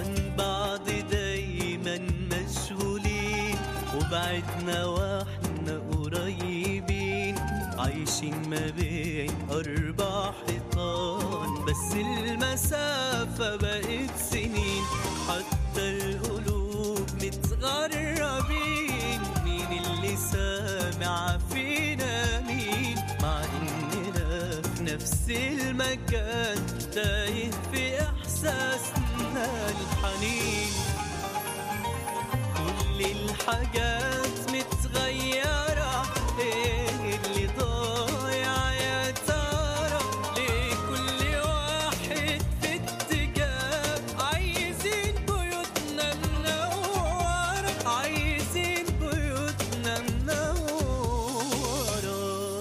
عن بعض دايما مشغولين وبعدنا واحنا قريبين عايشين ما بين أربع حيطان بس المسافة بقت سنين حتى القلوب متغربين مين اللي سامع فينا مين مع إننا في نفس المكان تايه في إحساسنا الحنين كل الحاجات متغيرة ايه اللي ضايع يا ترى ليه كل واحد في اتجاه عايزين بيوتنا منورة عايزين بيوتنا منورة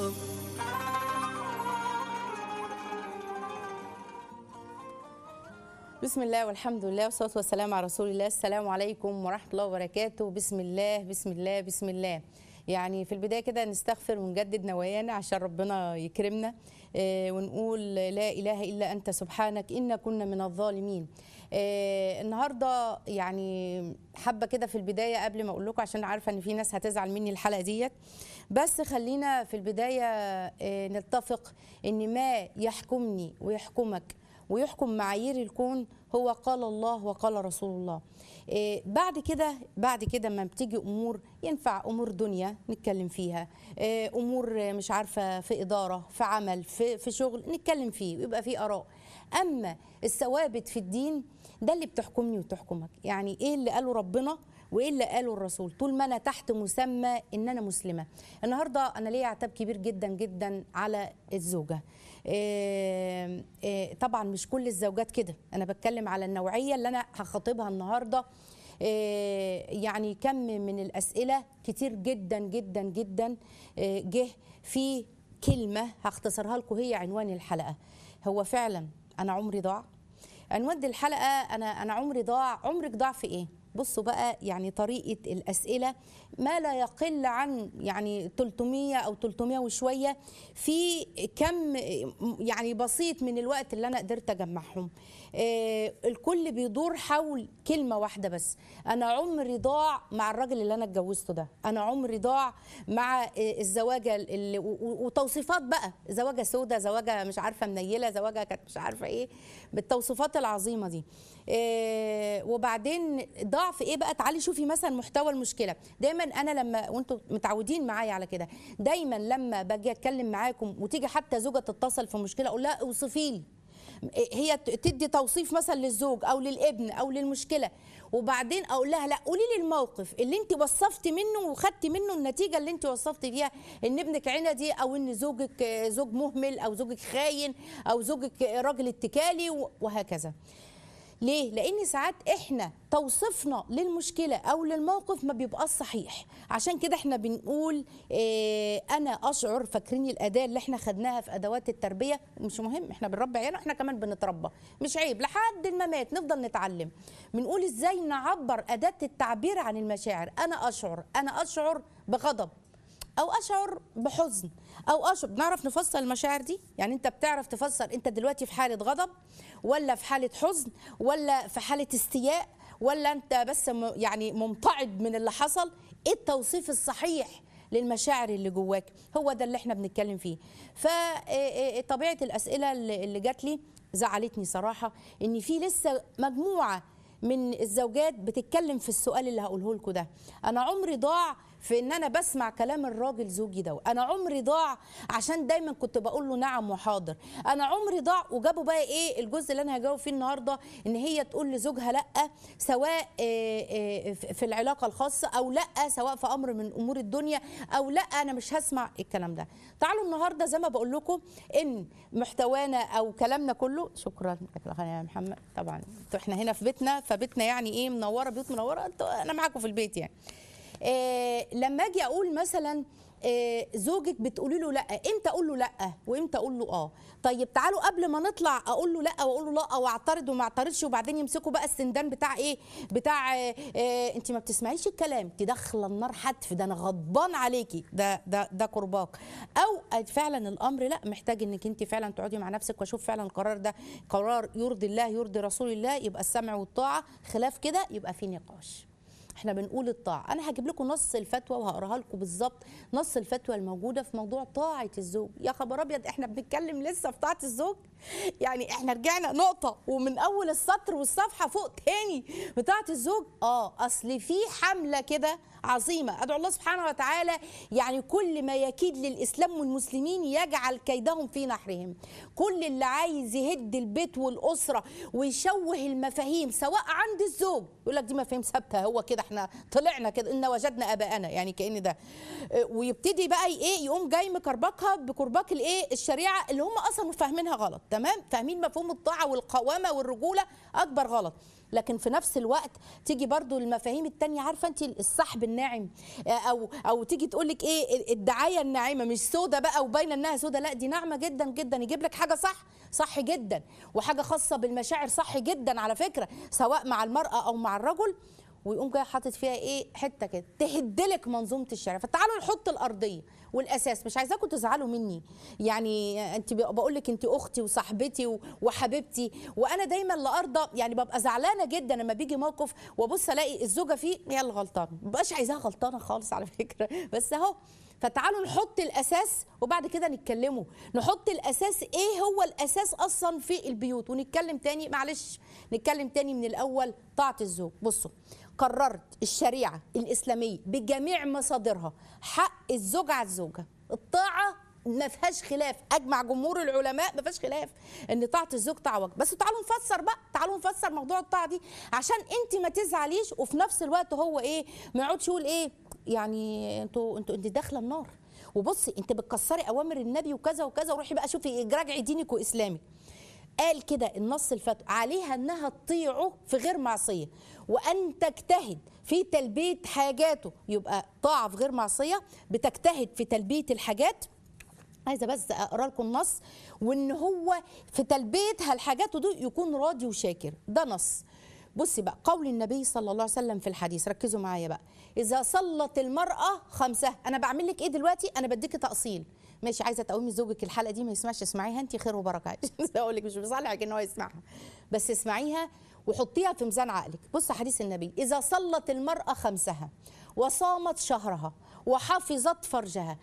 بسم الله والحمد لله والصلاة والسلام على رسول الله السلام عليكم ورحمة الله وبركاته بسم الله بسم الله بسم الله يعني في البداية كده نستغفر ونجدد نوايانا عشان ربنا يكرمنا آه، ونقول لا إله إلا أنت سبحانك إنا كنا من الظالمين آه، النهاردة يعني حابة كده في البداية قبل ما أقول لكم عشان عارفة إن في ناس هتزعل مني الحلقة ديت بس خلينا في البداية آه، نتفق إن ما يحكمني ويحكمك ويحكم معايير الكون هو قال الله وقال رسول الله إيه بعد كده بعد كده ما بتيجي امور ينفع امور دنيا نتكلم فيها إيه امور آه، مش عارفه في اداره في عمل في في شغل نتكلم فيه ويبقى فيه اراء اما الثوابت في الدين ده اللي بتحكمني وتحكمك يعني ايه اللي قاله ربنا وايه اللي قاله الرسول طول ما انا تحت مسمى ان انا مسلمه النهارده انا ليا عتاب كبير جدا جدا على الزوجه إيه إيه طبعا مش كل الزوجات كده انا بتكلم على النوعيه اللي انا هخاطبها النهارده إيه يعني كم من الاسئله كتير جدا جدا جدا إيه جه في كلمه هختصرها لكم هي عنوان الحلقه هو فعلا انا عمري ضاع عنوان الحلقه انا انا عمري ضاع عمرك ضاع في ايه بصوا بقى يعني طريقه الاسئله ما لا يقل عن يعني 300 او 300 وشويه في كم يعني بسيط من الوقت اللي انا قدرت اجمعهم آه، الكل بيدور حول كلمه واحده بس انا عمري ضاع مع الراجل اللي انا اتجوزته ده انا عمري ضاع مع آه، الزواجه اللي و- و- وتوصيفات بقى زواجه سودة زواجه مش عارفه منيله زواجه كانت مش عارفه ايه بالتوصيفات العظيمه دي آه، وبعدين ضاع في ايه بقى تعالي شوفي مثلا محتوى المشكله دايما انا لما وانتم متعودين معايا على كده دايما لما باجي اتكلم معاكم وتيجي حتى زوجه تتصل في مشكله اقول لها اوصفي لي هي ت- تدي توصيف مثلا للزوج او للابن او للمشكله وبعدين اقول لها لا قولي لي الموقف اللي انت وصفتي منه وخدتي منه النتيجه اللي انت وصفتي فيها ان ابنك عندي او ان زوجك آه، زوج مهمل او زوجك خاين او زوجك آه، راجل اتكالي و- وهكذا ليه؟ لأن ساعات إحنا توصيفنا للمشكلة أو للموقف ما بيبقاش صحيح عشان كده إحنا بنقول إيه أنا أشعر فاكرين الأداة اللي إحنا خدناها في أدوات التربية مش مهم إحنا بنربي عيالنا إحنا كمان بنتربى مش عيب لحد الممات نفضل نتعلم بنقول إزاي نعبر أداة التعبير عن المشاعر أنا أشعر أنا أشعر بغضب او اشعر بحزن او اشعر بنعرف نفسر المشاعر دي يعني انت بتعرف تفسر انت دلوقتي في حاله غضب ولا في حاله حزن ولا في حاله استياء ولا انت بس م- يعني ممتعض من اللي حصل ايه التوصيف الصحيح للمشاعر اللي جواك هو ده اللي احنا بنتكلم فيه فطبيعه الاسئله اللي اللي جات لي زعلتني صراحه ان في لسه مجموعه من الزوجات بتتكلم في السؤال اللي هقوله لكم ده انا عمري ضاع في ان انا بسمع كلام الراجل زوجي ده انا عمري ضاع عشان دايما كنت بقول له نعم وحاضر انا عمري ضاع وجابوا بقى ايه الجزء اللي انا هجاوب فيه النهارده ان هي تقول لزوجها لا سواء آه، آه، في العلاقه الخاصه او لا سواء في امر من امور الدنيا او لا انا مش هسمع الكلام ده تعالوا النهارده زي ما بقول لكم ان محتوانا او كلامنا كله شكرا لك يا محمد طبعا انتوا احنا هنا في بيتنا فبيتنا يعني ايه منوره بيوت منوره انتوا انا معاكم في البيت يعني إيه لما اجي اقول مثلا آه، زوجك بتقولي له لا امتى اقول له لا وامتى اقول له اه طيب تعالوا قبل ما نطلع اقول له لا واقول له لا واعترض وما اعترضش وبعدين يمسكوا بقى السندان بتاع ايه بتاع آه، آه، انت ما بتسمعيش الكلام انت داخله النار حتف ده انا غضبان عليكي ده ده ده قرباك او فعلا الامر لا محتاج انك انت فعلا تقعدي مع نفسك واشوف فعلا القرار ده قرار يرضي الله يرضي رسول الله يبقى السمع والطاعه خلاف كده يبقى في نقاش احنا بنقول الطاعه انا هجيب لكم نص الفتوى وهقراها لكم بالظبط نص الفتوى الموجوده في موضوع طاعه الزوج يا خبر ابيض احنا بنتكلم لسه في طاعه الزوج يعني احنا رجعنا نقطه ومن اول السطر والصفحه فوق تاني بتاعه الزوج اه اصل في حمله كده عظيمه ادعو الله سبحانه وتعالى يعني كل ما يكيد للاسلام والمسلمين يجعل كيدهم في نحرهم كل اللي عايز يهد البيت والاسره ويشوه المفاهيم سواء عند الزوج يقول لك دي مفاهيم ثابته هو كده احنا طلعنا كده ان وجدنا اباءنا يعني كان ده آه، ويبتدي بقى ايه يقوم جاي مكربكها بكرباك الايه الشريعه اللي هم اصلا فاهمينها غلط تمام فاهمين مفهوم الطاعه والقوامه والرجوله اكبر غلط لكن في نفس الوقت تيجي برضو المفاهيم التانية عارفه انت السحب الناعم آه، او او تيجي تقول لك ايه الدعايه الناعمه مش سودة بقى وباينه انها سودة لا دي ناعمه جدا جدا يجيب لك حاجه صح صح جدا وحاجه خاصه بالمشاعر صح جدا على فكره سواء مع المراه او مع الرجل ويقوم جاي حاطط فيها ايه حته كده تهدلك منظومه الشارع فتعالوا نحط الارضيه والاساس مش عايزاكم تزعلوا مني يعني انت بقول لك انت اختي وصاحبتي و- وحبيبتي وانا دايما لا ارضى يعني ببقى زعلانه جدا لما بيجي موقف وابص الاقي الزوجه فيه هي اللي غلطانه مبقاش عايزاها غلطانه خالص على فكره بس اهو فتعالوا نحط الاساس وبعد كده نتكلموا نحط الاساس ايه هو الاساس اصلا في البيوت ونتكلم تاني معلش نتكلم تاني من الاول طاعه الزوج بصوا قررت الشريعه الاسلاميه بجميع مصادرها حق الزوج على الزوجه الطاعه ما فيهاش خلاف اجمع جمهور العلماء ما فيهاش خلاف ان طاعه الزوج طاعه واجب بس تعالوا نفسر بقى تعالوا نفسر موضوع الطاعه دي عشان انت ما تزعليش وفي نفس الوقت هو ايه ما يقعدش يقول ايه يعني انتوا انتوا انت داخله النار وبصي انت بتكسري اوامر النبي وكذا وكذا وروحي بقى شوفي راجعي دينك واسلامك قال كده النص الفتوى عليها انها تطيعه في غير معصيه وان تجتهد في تلبيه حاجاته يبقى طاعه في غير معصيه بتجتهد في تلبيه الحاجات عايزه بس اقرا لكم النص وان هو في تلبيتها الحاجات دي يكون راضي وشاكر ده نص بصي بقى قول النبي صلى الله عليه وسلم في الحديث ركزوا معايا بقى اذا صلت المراه خمسها انا بعمل لك ايه دلوقتي انا بديكي تاصيل ماشي عايزه تقومي زوجك الحلقه دي ما يسمعش اسمعيها انت خير وبركه اقول لك مش بصالحك ان هو يسمعها بس اسمعيها وحطيها في ميزان عقلك بص حديث النبي اذا صلت المراه خمسها وصامت شهرها وحفظت فرجها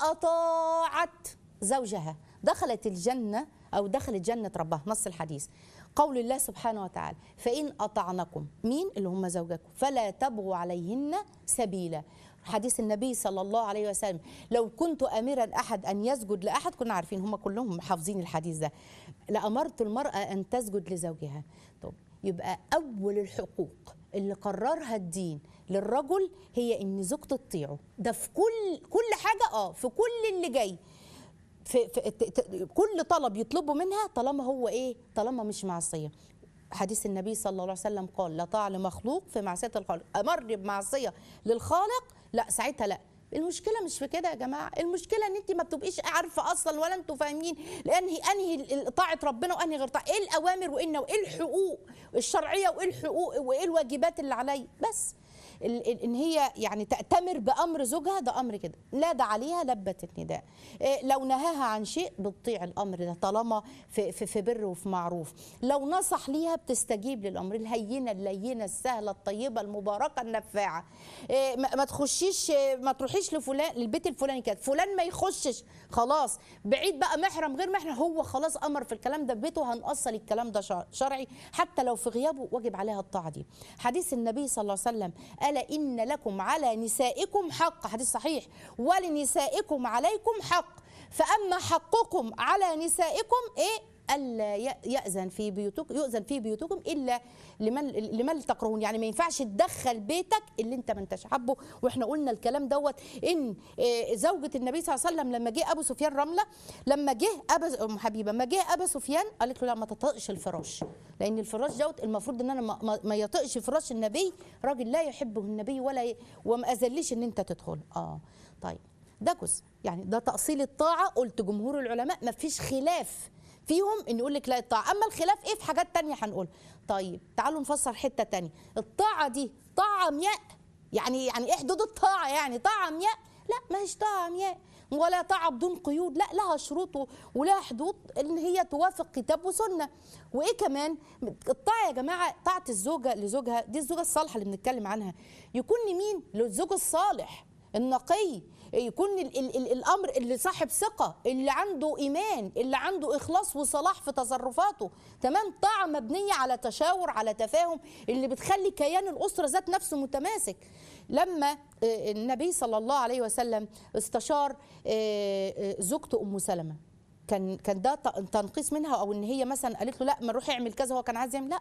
واطاعت زوجها دخلت الجنه او دخلت جنه ربها نص الحديث قول الله سبحانه وتعالى فإن أطعنكم مين اللي هم زوجكم فلا تبغوا عليهن سبيلا حديث النبي صلى الله عليه وسلم لو كنت أميرا أحد أن يسجد لأحد كنا عارفين هم كلهم حافظين الحديث ده لأمرت المرأة أن تسجد لزوجها طب يبقى أول الحقوق اللي قررها الدين للرجل هي ان زوجته تطيعه ده في كل كل حاجه اه في كل اللي جاي في, في ت- ت- كل طلب يطلبه منها طالما هو ايه طالما مش معصيه حديث النبي صلى الله عليه وسلم قال لا طاعه لمخلوق في معصيه الخالق امر بمعصيه للخالق لا ساعتها لا المشكله مش في كده يا جماعه المشكله ان انت ما بتبقيش عارفه اصلا ولا انتوا فاهمين لانهي انهي ال- طاعه ربنا وانهي غير طاعه ايه الاوامر وايه وايه الحقوق الشرعيه وايه الحقوق وايه الواجبات اللي عليا بس ال- ال- ان هي يعني تأتمر بامر زوجها ده امر كده لا ده عليها لبت النداء إيه، لو نهاها عن شيء بتطيع الامر ده طالما في, في, في بر وفي معروف لو نصح ليها بتستجيب للامر الهينه اللينه السهله الطيبه المباركه النفاعه إيه، ما ما تخشيش إيه، ما تروحيش لفلان للبيت الفلاني كده فلان ما يخشش خلاص بعيد بقى محرم غير محرم هو خلاص امر في الكلام ده في بيته هنأصل الكلام ده شر- شرعي حتى لو في غيابه واجب عليها الطاعه دي حديث النبي صلى الله عليه وسلم الا ان لكم على نسائكم حق حديث صحيح ولنسائكم عليكم حق فاما حقكم على نسائكم ايه الا ي- ياذن في بيوتكم يؤذن في بيوتكم الا لمن لمن تكرهون يعني ما ينفعش تدخل بيتك اللي انت ما انتش حابه واحنا قلنا الكلام دوت ان آه، زوجة النبي صلى الله عليه وسلم لما جه ابو سفيان رمله لما جه ابا ام حبيبه لما جه ابا سفيان قالت له لا ما تطقش الفراش لان الفراش دوت المفروض ان انا ما, ما, ما يطقش فراش النبي راجل لا يحبه النبي ولا ي... وما اذليش ان انت تدخل اه طيب ده جزء يعني ده تأصيل الطاعة قلت جمهور العلماء ما فيش خلاف فيهم ان يقول لك لا الطاعة اما الخلاف ايه في حاجات تانية هنقول طيب تعالوا نفسر حتة تانية الطاعة دي طاعة عمياء يعني يعني ايه حدود الطاعة يعني طاعة عمياء لا ما هيش طاعة عمياء ولا طاعة بدون قيود لا لها شروط و- ولها حدود ان هي توافق كتاب وسنة وايه كمان الطاعة يا جماعة طاعة الزوجة لزوجها دي الزوجة الصالحة اللي بنتكلم عنها يكون لمين للزوج الصالح النقي يكون ال ال ال الامر اللي صاحب ثقه اللي عنده ايمان اللي عنده اخلاص وصلاح في تصرفاته تمام طاعه مبنيه على تشاور على تفاهم اللي بتخلي كيان الاسره ذات نفسه متماسك لما آه، النبي صلى الله عليه وسلم استشار آه، آه، زوجته ام سلمه كان كان ده ت- تنقيص منها او ان هي مثلا قالت له لا ما روح اعمل كذا هو كان عايز يعمل لا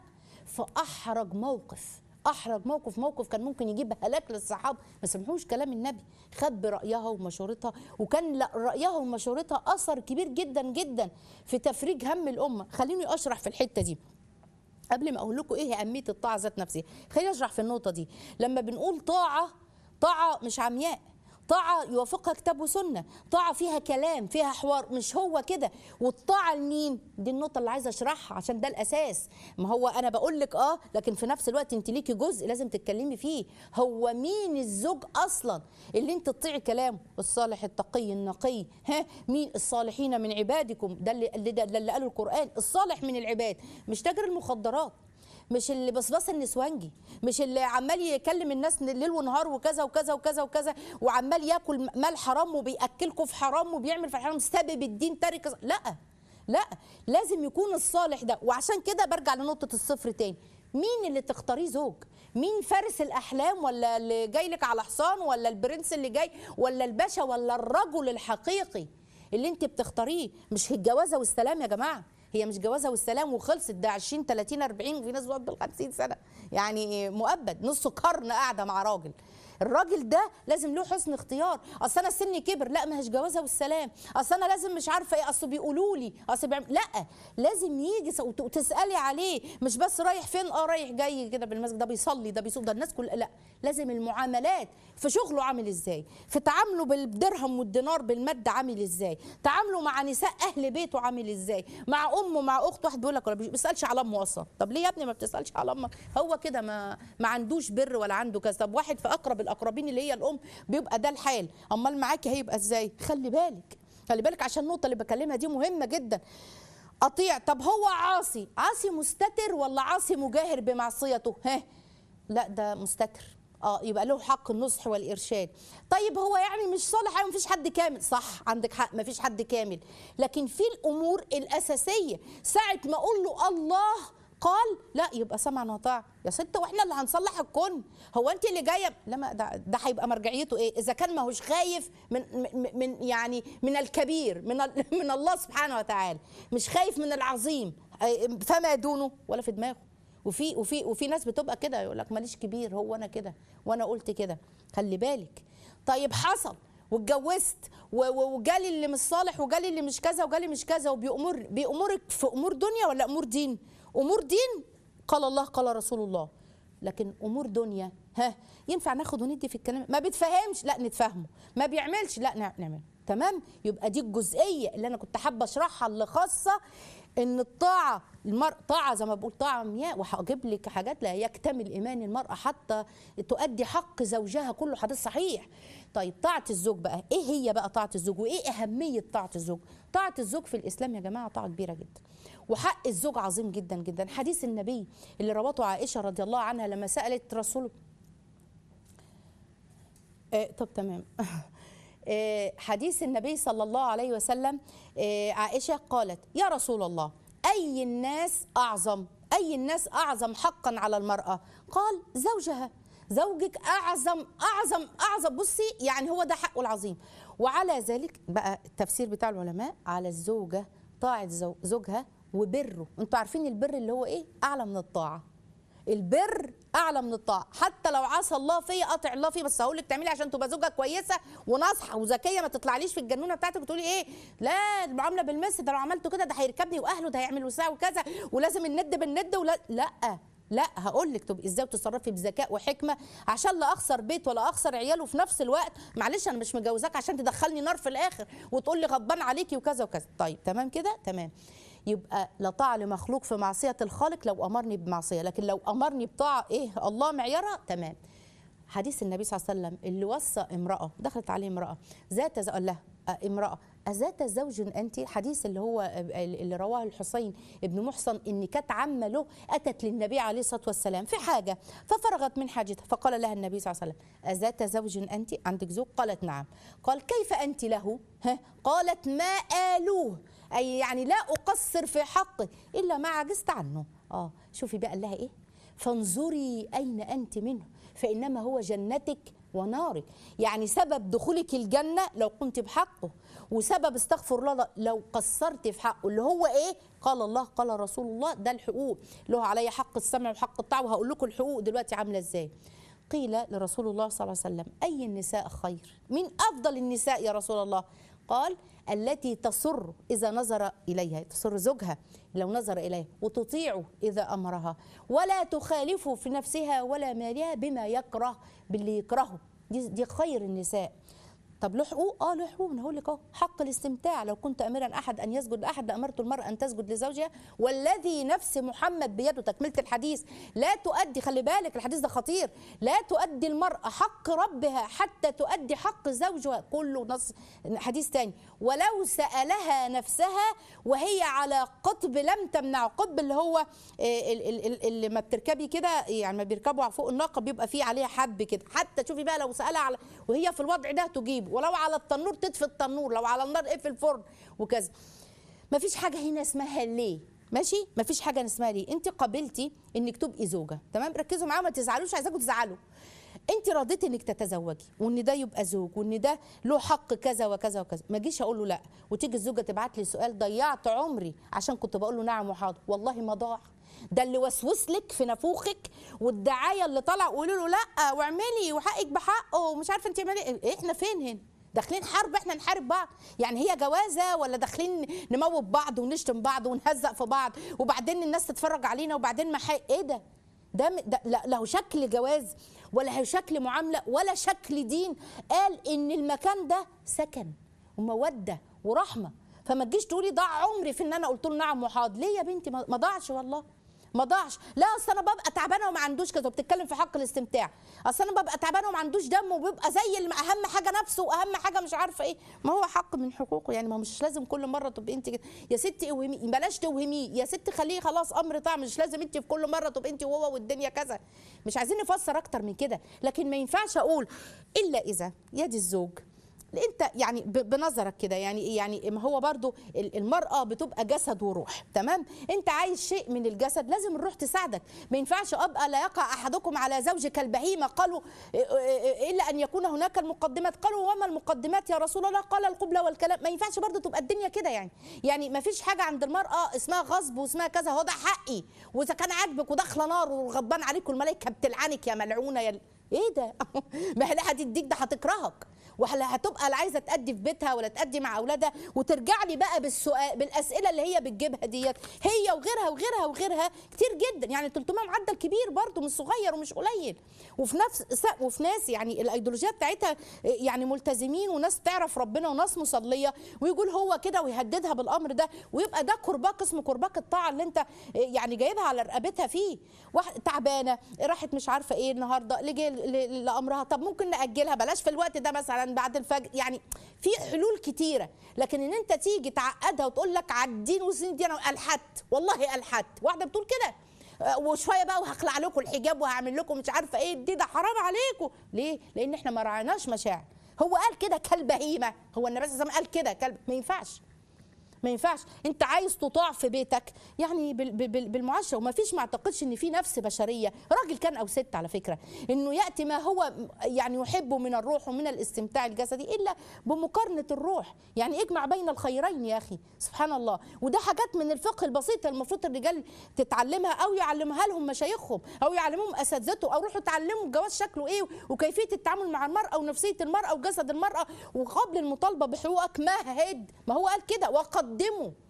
فاحرج موقف احرج موقف موقف كان ممكن يجيب هلاك للصحابه ما سمعوش كلام النبي خد برايها ومشورتها وكان لا- رايها ومشورتها اثر كبير جدا جدا في تفريج هم الامه خليني اشرح في الحته دي قبل ما اقول لكم ايه اهميه الطاعه ذات نفسها خليني اشرح في النقطه دي لما بنقول طاعه طاعه مش عمياء طاعة يوافقها كتاب وسنة طاعة فيها كلام فيها حوار مش هو كده والطاعة لمين دي النقطة اللي عايزة اشرحها عشان ده الأساس ما هو أنا بقول لك اه لكن في نفس الوقت انت ليكي جزء لازم تتكلمي فيه هو مين الزوج أصلا اللي انت تطيعي كلامه الصالح التقي النقي ها مين الصالحين من عبادكم ده اللي, اللي, ده اللي قاله القرآن الصالح من العباد مش تاجر المخدرات مش اللي بصبص النسوانجي مش اللي عمال يكلم الناس ليل ونهار وكذا وكذا وكذا وكذا وعمال ياكل مال حرام وبياكلكم في حرام وبيعمل في الحرام سبب الدين تارك لا لا لازم يكون الصالح ده وعشان كده برجع لنقطه الصفر تاني مين اللي تختاريه زوج مين فارس الاحلام ولا اللي جاي لك على حصان ولا البرنس اللي جاي ولا الباشا ولا الرجل الحقيقي اللي انت بتختاريه مش الجوازه والسلام يا جماعه هي مش جوازها والسلام وخلصت ده 20 30 40 وفي ناس بتقعد بال 50 سنه يعني مؤبد نص قرن قاعده مع راجل الراجل ده لازم له حسن اختيار اصل انا سني كبر لا ما هيش جوازها والسلام اصل انا لازم مش عارفه ايه اصل بيقولوا لي اصل بيعمل لا لازم يجي س- وت- وتسالي عليه مش بس رايح فين اه رايح جاي كده بالمسجد ده بيصلي ده بيصوم ده الناس كلها لا لازم المعاملات في شغله عامل ازاي في تعامله بالدرهم والدينار بالمادة عامل ازاي تعامله مع نساء اهل بيته عامل ازاي مع امه مع اخته واحد بيقول لك ولا بيسالش على امه اصلا طب ليه يا ابني ما بتسالش على امك هو كده ما ما عندوش بر ولا عنده كذا طب واحد في اقرب الاقربين اللي هي الام بيبقى ده الحال امال معاكي هيبقى ازاي خلي بالك خلي بالك عشان النقطه اللي بكلمها دي مهمه جدا اطيع طب هو عاصي عاصي مستتر ولا عاصي مجاهر بمعصيته ها لا ده مستتر اه يبقى له حق النصح والارشاد طيب هو يعني مش صالح أيوة مفيش حد كامل صح عندك حق مفيش حد كامل لكن في الامور الاساسيه ساعه ما اقول له الله قال لا يبقى سمعا وطاعة يا ست واحنا اللي هنصلح الكون هو انت اللي جايه لما ده, ده هيبقى مرجعيته ايه اذا كان ما هوش خايف من من من- يعني من الكبير من ال- من الله سبحانه وتعالى مش خايف من العظيم أي- فما دونه ولا في دماغه وفي وفي وفي ناس بتبقى كده يقول لك ماليش كبير هو انا كده وانا قلت كده خلي بالك طيب حصل واتجوزت و- و- وجالي اللي مش صالح وجالي اللي مش كذا وجالي مش كذا وبيأمر بيأمرك في امور دنيا ولا امور دين امور دين قال الله قال رسول الله لكن امور دنيا ها ينفع ناخد وندي في الكلام ما بتفهمش لا نتفهمه ما بيعملش لا نع- نعمل تمام يبقى دي الجزئيه اللي انا كنت حابه اشرحها اللي خاصه ان الطاعه المرء طاعه زي ما بقول طاعه عمياء وهجيب لك حاجات لا يكتمل ايمان المراه حتى تؤدي حق زوجها كله حديث صحيح طيب طاعه الزوج بقى ايه هي بقى طاعه الزوج وايه اهميه طاعه الزوج طاعه الزوج في الاسلام يا جماعه طاعه كبيره جدا وحق الزوج عظيم جدا جدا حديث النبي اللي روته عائشه رضي الله عنها لما سالت رسول آه طب تمام آه حديث النبي صلى الله عليه وسلم آه عائشه قالت يا رسول الله اي الناس اعظم اي الناس اعظم حقا على المراه قال زوجها زوجك اعظم اعظم اعظم بصي يعني هو ده حقه العظيم وعلى ذلك بقى التفسير بتاع العلماء على الزوجه طاعه زو- زوجها وبره انتوا عارفين البر اللي هو ايه اعلى من الطاعه البر اعلى من الطاعه حتى لو عصى الله فيا اطع الله فيه بس هقول لك تعملي عشان تبقى زوجه كويسه وناصحه وذكيه ما تطلعليش في الجنونه بتاعتك وتقولي ايه لا المعامله بالمثل ده لو عملته كده ده هيركبني واهله ده هيعمل وساعه وكذا ولازم الند بالند ولا لا لا هقول لك تبقي ازاي وتتصرفي بذكاء وحكمه عشان لا اخسر بيت ولا اخسر عيال وفي نفس الوقت معلش انا مش مجوزاك عشان تدخلني نار في الاخر وتقول لي غضبان عليكي وكذا وكذا طيب تمام كده تمام يبقى لا طاعه لمخلوق في معصيه الخالق لو امرني بمعصيه لكن لو امرني بطاعه ايه الله معيارها تمام حديث النبي صلى الله عليه وسلم اللي وصى امراه دخلت عليه امراه ذات ز- قال لها آه، امراه أذات زوج أنت حديث اللي هو اللي رواه الحسين ابن محصن إن كانت عمة له أتت للنبي عليه الصلاة والسلام في حاجة ففرغت من حاجتها فقال لها النبي صلى الله عليه وسلم أذات زوج أنت عندك زوج قالت نعم قال كيف أنت له ها؟ قالت ما آلوه أي يعني لا أقصر في حقه إلا ما عجزت عنه آه شوفي بقى قال لها إيه فانظري أين أنت منه فإنما هو جنتك ونارك يعني سبب دخولك الجنة لو قمت بحقه وسبب استغفر الله لو قصرت في حقه اللي هو ايه قال الله قال رسول الله ده الحقوق له علي حق السمع وحق الطاعة وهقول لكم الحقوق دلوقتي عاملة ازاي قيل لرسول الله صلى الله عليه وسلم أي النساء خير من أفضل النساء يا رسول الله قال التي تسر إذا نظر إليها تسر زوجها لو نظر إليها وتطيعه إذا أمرها ولا تخالفه في نفسها ولا مالها بما يكره باللي يكرهه دي, دي خير النساء طب له حقوق اه له حقوق انا هقول لك اهو حق الاستمتاع لو كنت امرا احد ان يسجد لاحد لامرت المراه ان تسجد لزوجها والذي نفس محمد بيده تكمله الحديث لا تؤدي خلي بالك الحديث ده خطير لا تؤدي المراه حق ربها حتى تؤدي حق زوجها كله نص حديث تاني ولو سالها نفسها وهي على قطب لم تمنع قطب اللي هو آه، ال- ال- ال- اللي ما بتركبي كده يعني ما بيركبوا فوق الناقه بيبقى فيه عليها حب كده حتى شوفي بقى لو سالها على وهي في الوضع ده تجيب ولو على التنور تطفي التنور لو على النار اقفل الفرن وكذا ما فيش حاجه هنا اسمها ليه ماشي ما فيش حاجه اسمها ليه انت قبلتي انك تبقي زوجه تمام ركزوا معايا ما تزعلوش عايزاكم تزعلوا انت رضيتي انك تتزوجي وان ده يبقى زوج وان ده له حق كذا وكذا وكذا ما اجيش اقول له لا وتيجي الزوجه تبعت لي سؤال ضيعت عمري عشان كنت بقول له نعم وحاضر والله ما ضاع ده اللي وسوس لك في نافوخك والدعايه اللي طلع وقولوا له لا واعملي وحقك بحقه ومش عارفه انت تعملي إيه؟ احنا فين هنا داخلين حرب احنا نحارب بعض يعني هي جوازه ولا داخلين نموت بعض ونشتم بعض ونهزق في بعض وبعدين الناس تتفرج علينا وبعدين ما حي... ايه ده ده, م- ده لا له شكل جواز ولا له شكل معامله ولا شكل دين قال ان المكان ده سكن وموده ورحمه فما تجيش تقولي ضاع عمري في ان انا قلت له نعم وحاضر ليه يا بنتي ما ما ضاعش والله ما ضاعش لا اصل انا ببقى تعبانه وما عندوش كذا وبتتكلم في حق الاستمتاع اصل انا ببقى تعبانه وما عندوش دم وبيبقى زي الم- اهم حاجه نفسه واهم حاجه مش عارفه ايه ما هو حق من حقوقه يعني ما مش لازم كل مره تبقي انت كده يا ستي اوهمي بلاش توهميه يا ستي خليه خلاص امر طاعه مش لازم انت في كل مره تبقي انت وهو والدنيا كذا مش عايزين نفسر اكتر من كده لكن ما ينفعش اقول الا اذا يد الزوج انت يعني ب- بنظرك كده يعني يعني ما هو برضو ال- المراه بتبقى جسد وروح تمام انت عايز شيء من الجسد لازم الروح تساعدك ما ينفعش ابقى لا يقع احدكم على زوج كالبهيمه قالوا إيه- إيه- الا ان يكون هناك المقدمات قالوا وما المقدمات يا رسول الله قال القبله والكلام ما ينفعش برضو تبقى الدنيا كده يعني يعني ما فيش حاجه عند المراه اسمها غصب واسمها كذا هو ده حقي واذا كان عاجبك وداخله نار وغضبان عليك والملائكه بتلعنك يا ملعونه يا ايه ده ما هي لا هتديك ده هتكرهك ولا هتبقى لا عايزه تأدي في بيتها ولا تأدي مع اولادها وترجع لي بقى بالسؤال بالاسئله اللي هي بتجيبها ديت هي وغيرها وغيرها وغيرها كتير جدا يعني 300 معدل كبير برضه مش صغير ومش قليل وفي نفس س- وفي ناس يعني الايديولوجيه بتاعتها يعني ملتزمين وناس تعرف ربنا وناس مصليه ويقول هو كده ويهددها بالامر ده ويبقى ده كرباك اسمه كرباك الطاعه اللي انت يعني جايبها على رقبتها فيه واحد تعبانه راحت مش عارفه ايه النهارده لجي ل- ل- لامرها طب ممكن ناجلها بلاش في الوقت ده مثلا بعد الفجر يعني في حلول كتيره لكن ان انت تيجي تعقدها وتقول لك على الدين والسنين دي انا الحدت والله الحدت واحده بتقول كده آه، وشويه بقى وهخلع لكم الحجاب وهعمل لكم مش عارفه ايه دي ده حرام عليكم ليه لان احنا ما رعيناش مشاعر هو قال كده كالبهيمه هو النبي صلى الله عليه وسلم قال كده كلب ما ينفعش ما ينفعش انت عايز تطاع في بيتك يعني بال- بال- بالمعاشره وما فيش ما اعتقدش ان في نفس بشريه راجل كان او ست على فكره انه ياتي ما هو يعني يحبه من الروح ومن الاستمتاع الجسدي الا بمقارنه الروح يعني اجمع بين الخيرين يا اخي سبحان الله وده حاجات من الفقه البسيط المفروض الرجال تتعلمها او يعلمها لهم مشايخهم او يعلموهم اساتذته او روحوا اتعلموا الجواز شكله ايه وكيفيه التعامل مع المراه ونفسيه المراه وجسد المراه وقبل المطالبه بحقوقك مهد ما هو قال كده وقدموا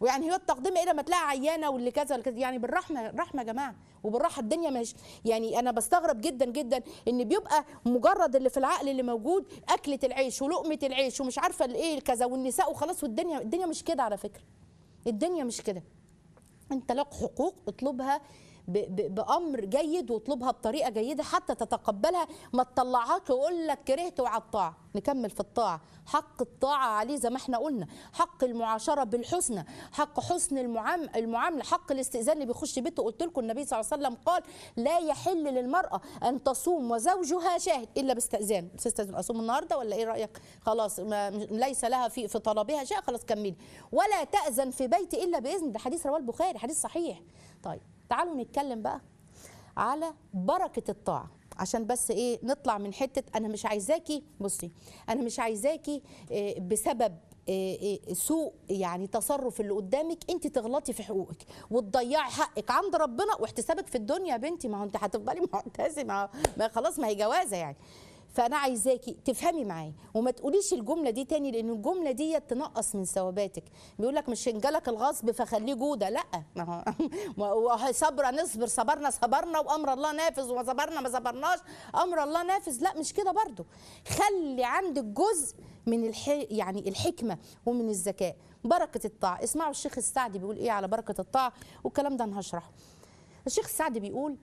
ويعني هو التقديم ايه لما تلاقي عيانه واللي كذا واللي كذا يعني بالرحمه رحمه يا جماعه وبالراحه الدنيا مش يعني انا بستغرب جدا جدا ان بيبقى مجرد اللي في العقل اللي موجود اكله العيش ولقمه العيش ومش عارفه الايه كذا والنساء وخلاص والدنيا الدنيا مش كده على فكره الدنيا مش كده انت لك حقوق اطلبها ب- ب- بامر جيد واطلبها بطريقه جيده حتى تتقبلها ما تطلعهاش ويقول لك كرهت وعلى الطاعه نكمل في الطاعه حق الطاعه عليه زي ما احنا قلنا حق المعاشره بالحسنى حق حسن المعام المعامله حق الاستئذان اللي بيخش بيته قلت لكم النبي صلى الله عليه وسلم قال لا يحل للمراه ان تصوم وزوجها شاهد الا باستئذان تستأذن اصوم النهارده ولا ايه رايك خلاص ما ليس لها في في طلبها شيء خلاص كملي ولا تاذن في بيت الا باذن ده حديث رواه البخاري حديث صحيح طيب تعالوا نتكلم بقى على بركه الطاعه عشان بس ايه نطلع من حته انا مش عايزاكي بصي انا مش عايزاكي إيه، بسبب إيه، إيه، سوء يعني تصرف اللي قدامك انت تغلطي في حقوقك وتضيعي حقك عند ربنا واحتسابك في الدنيا يا بنتي ما هو انت هتفضلي معتزمه ما خلاص ما هي جوازه يعني فانا عايزاكي تفهمي معايا وما تقوليش الجمله دي تاني لان الجمله دي تنقص من ثواباتك بيقول لك مش جالك الغصب فخليه جوده لا ما هو ما هو صبر نصبر صبرنا صبرنا وامر الله نافذ وما صبرنا ما صبرناش امر الله نافذ لا مش كده برضو خلي عندك جزء من الح... يعني الحكمه ومن الذكاء بركه الطاعه اسمعوا الشيخ السعدي بيقول ايه على بركه الطاعه والكلام ده انا هشرحه الشيخ السعدي بيقول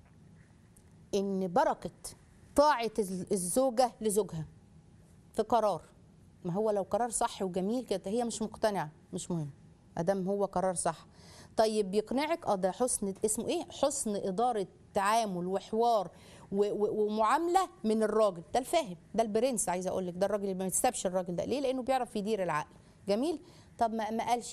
ان بركه طاعه الزوجه لزوجها في قرار ما هو لو قرار صح وجميل كده هي مش مقتنعه مش مهم ادام هو قرار صح طيب يقنعك اه ده حسن اسمه ايه حسن اداره تعامل وحوار و- و- ومعامله من الراجل ده الفاهم ده البرنس عايزه اقول لك ده الراجل اللي ما يتسابش الراجل ده ليه لانه بيعرف يدير العقل جميل طب ما ما قالش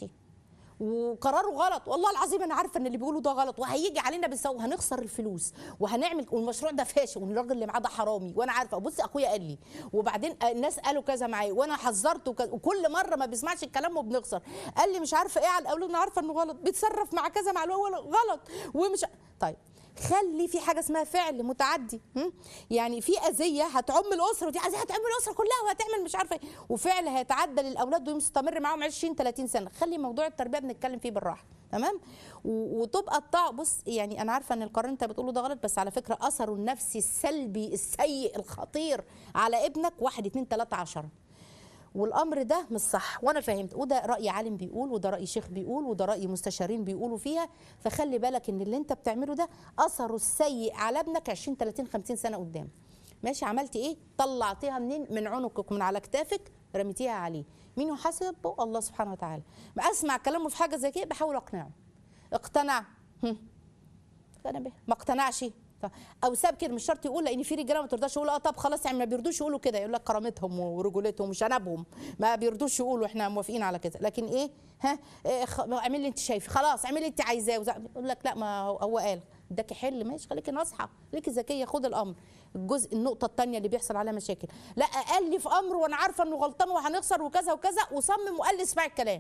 وقراره غلط والله العظيم انا عارفه ان اللي بيقولوا ده غلط وهيجي علينا بالسوء وهنخسر الفلوس وهنعمل والمشروع ده فاشل والراجل اللي معاه ده حرامي وانا عارفه بصي اخويا قال لي وبعدين الناس قالوا كذا معايا وانا حذرته وكذا وكل مره ما بيسمعش الكلام وبنخسر قال لي مش عارفه ايه على الاولاد انا عارفه انه غلط بيتصرف مع كذا مع الأول غلط ومش طيب خلي في حاجه اسمها فعل متعدي هم؟ يعني في اذيه هتعم الاسره ودي اذيه هتعم الاسره كلها وهتعمل مش عارفه ايه وفعل هيتعدى للاولاد ويستمر معاهم 20 30 سنه خلي موضوع التربيه بنتكلم فيه بالراحه تمام و- وتبقى الطاعه بص يعني انا عارفه ان القرار انت بتقوله ده غلط بس على فكره اثره النفسي السلبي السيء الخطير على ابنك واحد اتنين تلاته عشرة والامر ده مش صح وانا فهمت وده راي عالم بيقول وده راي شيخ بيقول وده راي مستشارين بيقولوا فيها فخلي بالك ان اللي انت بتعمله ده اثره السيء على ابنك 20 30 50 سنه قدام ماشي عملتي ايه طلعتيها منين من عنقك من على كتافك رميتيها عليه مين يحاسبه الله سبحانه وتعالى ما اسمع كلامه في حاجه زي كده بحاول اقنعه اقتنع هم. اقتنع به ما اقتنعش ف- او ساب كده مش شرط يقول لان في رجاله ما ترضاش يقول اه طب خلاص يعني ما بيرضوش يقولوا كده يقول لك كرامتهم ورجولتهم وشنبهم ما بيرضوش يقولوا احنا موافقين على كده لكن ايه ها إيه خ- اعملي اللي انت شايفه خلاص اعملي اللي انت عايزاه وزع- يقول لك لا ما هو- هو قال اداكي حل ماشي خليكي ناصحه خليكي ذكيه خد الامر الجزء النقطه الثانيه اللي بيحصل عليها مشاكل لا قال لي في امر وانا عارفه انه غلطان وهنخسر وكذا وكذا وصمم وقال لي اسمعي الكلام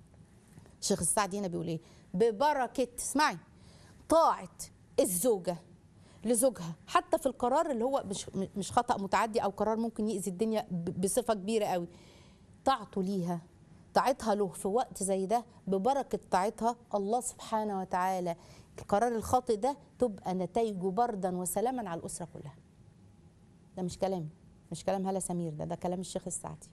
شيخ السعدي هنا بيقول ايه ببركه اسمعي طاعه الزوجه لزوجها حتى في القرار اللي هو مش مش خطا متعدي او قرار ممكن يأذي الدنيا ب- بصفه كبيره قوي طاعته ليها طاعتها له في وقت زي ده ببركه طاعتها الله سبحانه وتعالى القرار الخاطئ ده تبقى نتائجه بردا وسلاما على الاسره كلها ده مش كلامي مش كلام هلا سمير ده ده كلام الشيخ السعدي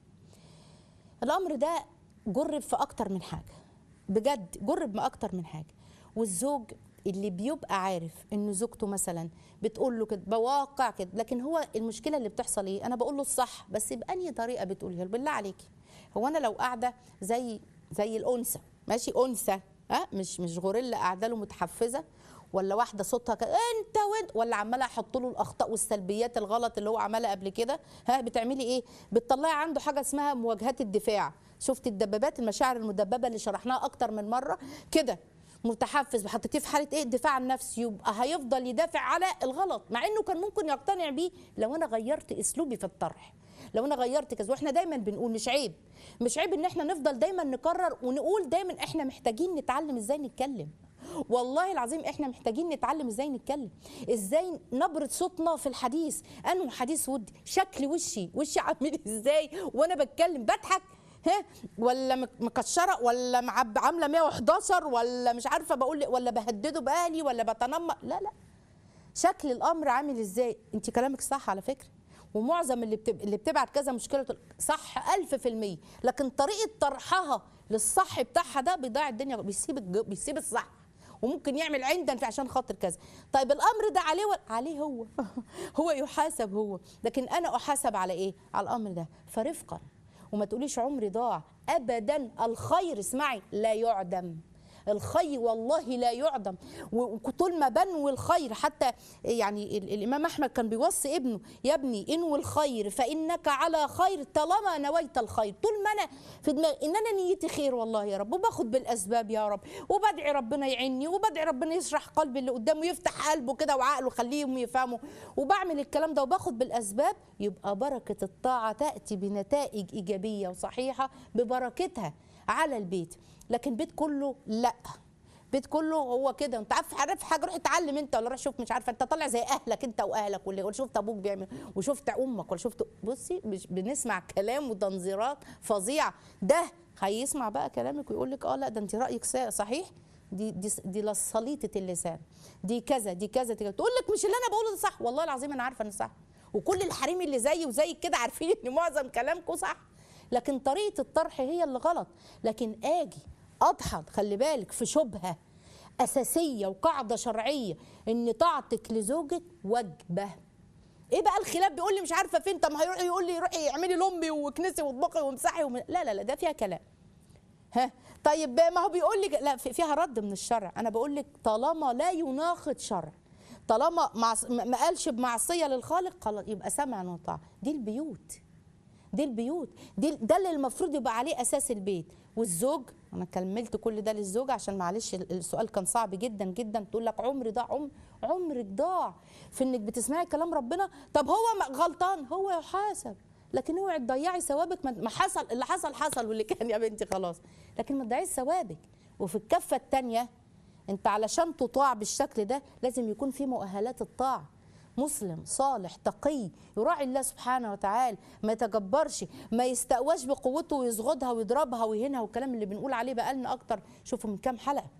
الامر ده جرب في اكتر من حاجه بجد جرب ما اكتر من حاجه والزوج اللي بيبقى عارف ان زوجته مثلا بتقول له كده بواقع كده لكن هو المشكله اللي بتحصل ايه انا بقول له الصح بس بانهي طريقه بتقوليها له بالله عليكي هو انا لو قاعده زي زي الانثى ماشي انثى ها مش مش غوريلا قاعده له متحفزه ولا واحده صوتها كده انت وانت ولا عماله احط له الاخطاء والسلبيات الغلط اللي هو عملها قبل كده ها بتعملي ايه بتطلعي عنده حاجه اسمها مواجهات الدفاع شفت الدبابات المشاعر المدببه اللي شرحناها اكتر من مره كده متحفز وحطيتيه في حاله ايه دفاع عن نفس يبقى هيفضل يدافع على الغلط مع انه كان ممكن يقتنع بيه لو انا غيرت اسلوبي في الطرح لو انا غيرت كذا واحنا دايما بنقول مش عيب مش عيب ان احنا نفضل دايما نكرر ونقول دايما احنا محتاجين نتعلم ازاي نتكلم والله العظيم احنا محتاجين نتعلم ازاي نتكلم ازاي نبرة صوتنا في الحديث انه حديث ودي شكل وشي وشي عامل ازاي وانا بتكلم بضحك ها ولا مك- مكشره ولا معب عامله 111 ولا مش عارفه بقول ولا بهدده باهلي ولا بتنمر لا لا شكل الامر عامل ازاي انت كلامك صح على فكره ومعظم اللي بتب... اللي بتبعت كذا مشكله تقول صح ألف في المية لكن طريقه طرحها للصح بتاعها ده بيضيع الدنيا بيسيب الج... بيسيب الصح وممكن يعمل عندن في عشان خاطر كذا طيب الامر ده عليه ولا عليه هو هو يحاسب هو لكن انا احاسب على ايه على الامر ده فرفقا وما تقوليش عمري ضاع ابدا الخير اسمعي لا يعدم الخير والله لا يعدم وطول ما بنوي الخير حتى يعني ال- الامام احمد كان بيوصي ابنه يا ابني انوي الخير فانك على خير طالما نويت الخير طول ما انا في دماغي ان انا نيتي خير والله يا رب وباخد بالاسباب يا رب وبدعي ربنا يعيني وبدعي ربنا يشرح قلبي اللي قدامه يفتح قلبه كده وعقله خليهم يفهموا وبعمل الكلام ده وباخد بالاسباب يبقى بركه الطاعه تاتي بنتائج ايجابيه وصحيحه ببركتها على البيت لكن بيت كله لا بيت كله هو كده انت عارف عارف حاجه روح اتعلم انت ولا روح شوف مش عارفه انت طالع زي اهلك انت واهلك واللي ولا شفت ابوك بيعمل وشفت امك ولا شفت بصي مش بنسمع كلام وتنظيرات فظيعه ده هيسمع بقى كلامك ويقول لك اه لا ده انت رايك سا- صحيح دي دي دي لصليطه اللسان دي كذا دي كذا دي كذا تقول لك مش اللي انا بقوله ده صح والله العظيم انا عارفه ان صح وكل الحريم اللي زيي وزيك كده عارفين ان معظم كلامكم صح لكن طريقه الطرح هي اللي غلط لكن اجي اضحض خلي بالك في شبهه اساسيه وقاعده شرعيه ان طاعتك لزوجك واجبه ايه بقى الخلاف بيقول لي مش عارفه فين طب ما هيروح يقول لي روحي اعملي لامي وكنسي واطبخي وامسحي وم... لا لا لا ده فيها كلام ها طيب ما هو بيقول لك لا في- فيها رد من الشرع انا بقول لك طالما لا يناقض شرع طالما معص... ما ما قالش بمعصيه للخالق خلاص يبقى سمعا وطاعه دي البيوت دي البيوت دي ده اللي المفروض يبقى عليه اساس البيت والزوج انا كملت كل ده للزوج عشان معلش ال- السؤال كان صعب جدا جدا تقول لك عمري ضاع عمر عمرك ضاع في انك بتسمعي كلام ربنا طب هو م- غلطان هو يحاسب لكن اوعي تضيعي ثوابك ما- ما حصل اللي حصل حصل واللي كان يا بنتي خلاص لكن ما تضيعيش ثوابك وفي الكفه الثانيه انت علشان تطاع بالشكل ده لازم يكون في مؤهلات الطاعه مسلم صالح تقي يراعي الله سبحانه وتعالى ما يتجبرش ما يستقواش بقوته ويصغدها ويضربها ويهينها والكلام اللي بنقول عليه بقالنا اكتر شوفوا من كام حلقه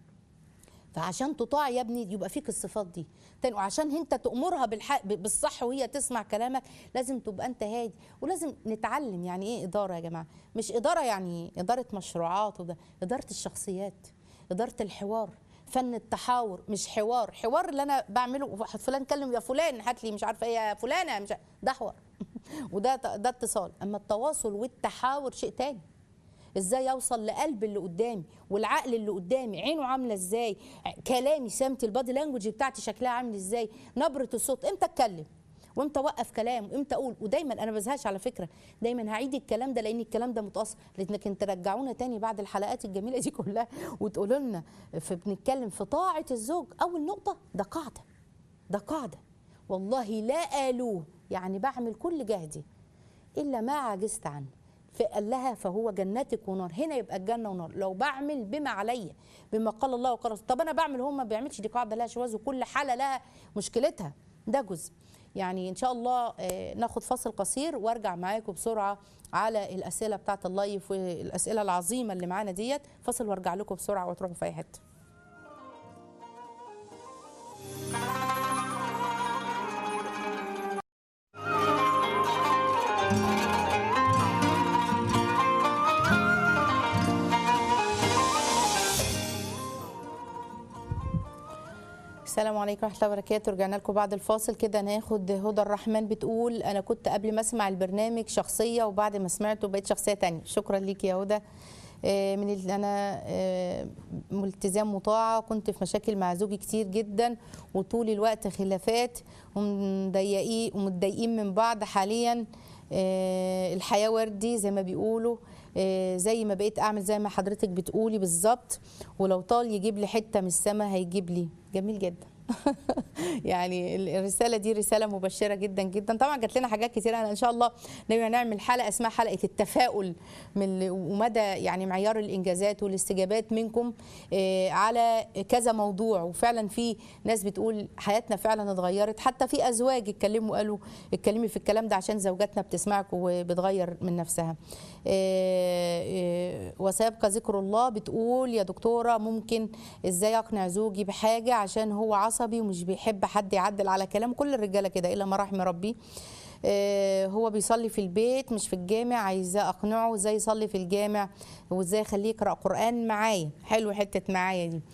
فعشان تطاع يا ابني يبقى فيك الصفات دي تاني وعشان انت تأمرها بالحق بالصح وهي تسمع كلامك لازم تبقى انت هادي ولازم نتعلم يعني ايه إدارة يا جماعة مش إدارة يعني إدارة مشروعات وده إدارة الشخصيات إدارة الحوار فن التحاور مش حوار حوار اللي انا بعمله واحد فلان كلم يا فلان هات لي مش عارفه ايه يا فلانه مش عارفة. ده حوار وده ده اتصال اما التواصل والتحاور شيء تاني ازاي اوصل لقلب اللي قدامي والعقل اللي قدامي عينه عامله ازاي كلامي سمت البادي لانجوج بتاعتي شكلها عامل ازاي نبره الصوت امتى اتكلم وامتى اوقف كلام وامتى اقول ودايما انا بزهقش على فكره دايما هعيد الكلام ده لان الكلام ده متاثر لانكم ترجعونا تاني بعد الحلقات الجميله دي كلها وتقولوا لنا في بنتكلم في طاعه الزوج اول نقطه ده قاعده ده قاعده والله لا آلوه يعني بعمل كل جهدي الا ما عجزت عنه فقال لها فهو جنتك ونار هنا يبقى الجنه ونار لو بعمل بما عليا بما قال الله وقال رسوله طب انا بعمل هو ما بيعملش دي قاعده لها شواذ وكل حاله لها مشكلتها ده جزء يعني ان شاء الله آه، ناخد فاصل قصير وارجع معاكم بسرعه على الاسئله بتاعه اللايف والاسئله العظيمه اللي معانا ديت فاصل وارجع لكم بسرعه وتروحوا في اي حته السلام عليكم ورحمه الله وبركاته رجعنا لكم بعد الفاصل كده ناخد هدى الرحمن بتقول انا كنت قبل ما اسمع البرنامج شخصيه وبعد ما سمعته بقيت شخصيه تانية شكرا ليك يا هدى آه، من اللي انا آه، ملتزام مطاعه كنت في مشاكل مع زوجي كتير جدا وطول الوقت خلافات ومضايقين ومتضايقين من بعض حاليا آه، الحياه وردي زي ما بيقولوا آه، زي ما بقيت اعمل زي ما حضرتك بتقولي بالظبط ولو طال يجيب لي حته من السما هيجيب لي جميل جدا يعني ال- الرساله دي رساله مبشره جدا جدا طبعا جات لنا حاجات كتير انا ان شاء الله ناوي نعمل حلقه اسمها حلقه التفاؤل من ومدى يعني معيار الانجازات والاستجابات منكم آه، على كذا موضوع وفعلا في ناس بتقول حياتنا فعلا اتغيرت حتى في ازواج اتكلموا قالوا اتكلمي في الكلام ده عشان زوجاتنا بتسمعك وبتغير من نفسها آه، آه، وسيبقى ذكر الله بتقول يا دكتوره ممكن ازاي اقنع زوجي بحاجه عشان هو عصبي ومش بيحب حد يعدل على كلامه كل الرجاله كده الا ما رحم ربي آه، هو بيصلي في البيت مش في الجامع عايزاه اقنعه ازاي يصلي في الجامع وازاي اخليه يقرا قران معايا حلو حته معايا دي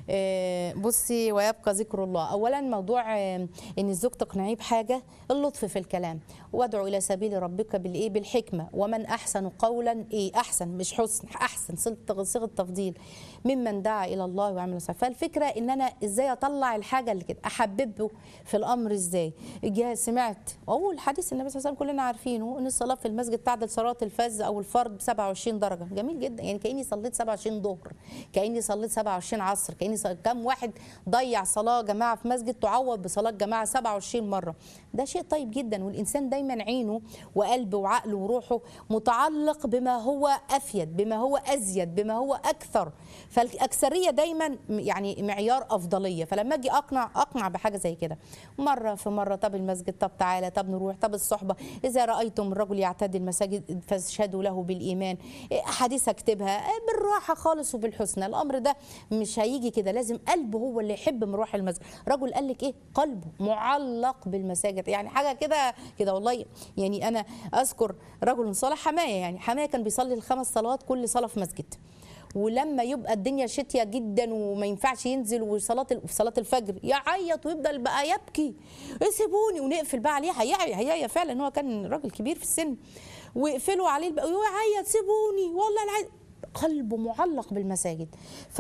آه، بصي ويبقى ذكر الله اولا موضوع آه، ان الزوج تقنعيه بحاجه اللطف في الكلام وادعو الى سبيل ربك بالايه بالحكمه ومن احسن قولا ايه احسن مش حسن احسن صيغه صيغه تفضيل ممن دعا الى الله وعمل صالحا فالفكره ان انا ازاي اطلع الحاجه اللي كده احببه في الامر ازاي جا سمعت اول حديث النبي صلى الله عليه وسلم كلنا عارفينه ان الصلاه في المسجد تعدل صلاه الفجر او الفرض ب 27 درجه جميل جدا يعني كاني صليت 27 ظهر كاني صليت 27 عصر كاني صليت كم واحد ضيع صلاه جماعه في مسجد تعوض بصلاه جماعه 27 مره ده شيء طيب جدا والانسان دايما عينه وقلبه وعقله وروحه متعلق بما هو افيد بما هو ازيد بما هو اكثر فالاكثريه دايما يعني معيار افضليه فلما اجي اقنع اقنع بحاجه زي كده مره في مره طب المسجد طب تعالى طب نروح طب الصحبه اذا رايتم الرجل يعتدي المساجد فاشهدوا له بالايمان احاديث اكتبها بالراحه خالص وبالحسنى الامر ده مش هيجي كده لازم قلبه هو اللي يحب مروح المسجد رجل قال لك ايه قلبه معلق بالمساجد يعني حاجه كده كده والله يعني انا اذكر رجل صالح حمايه يعني حمايه كان بيصلي الخمس صلوات كل صلاه في مسجد ولما يبقى الدنيا شتيه جدا وما ينفعش ينزل وصلاه في صلاه الفجر يعيط ويفضل بقى يبكي سيبوني ونقفل بقى عليه هيعيا هيعيا فعلا هو كان راجل كبير في السن ويقفلوا عليه البقى ويعيط سيبوني والله العظيم قلبه معلق بالمساجد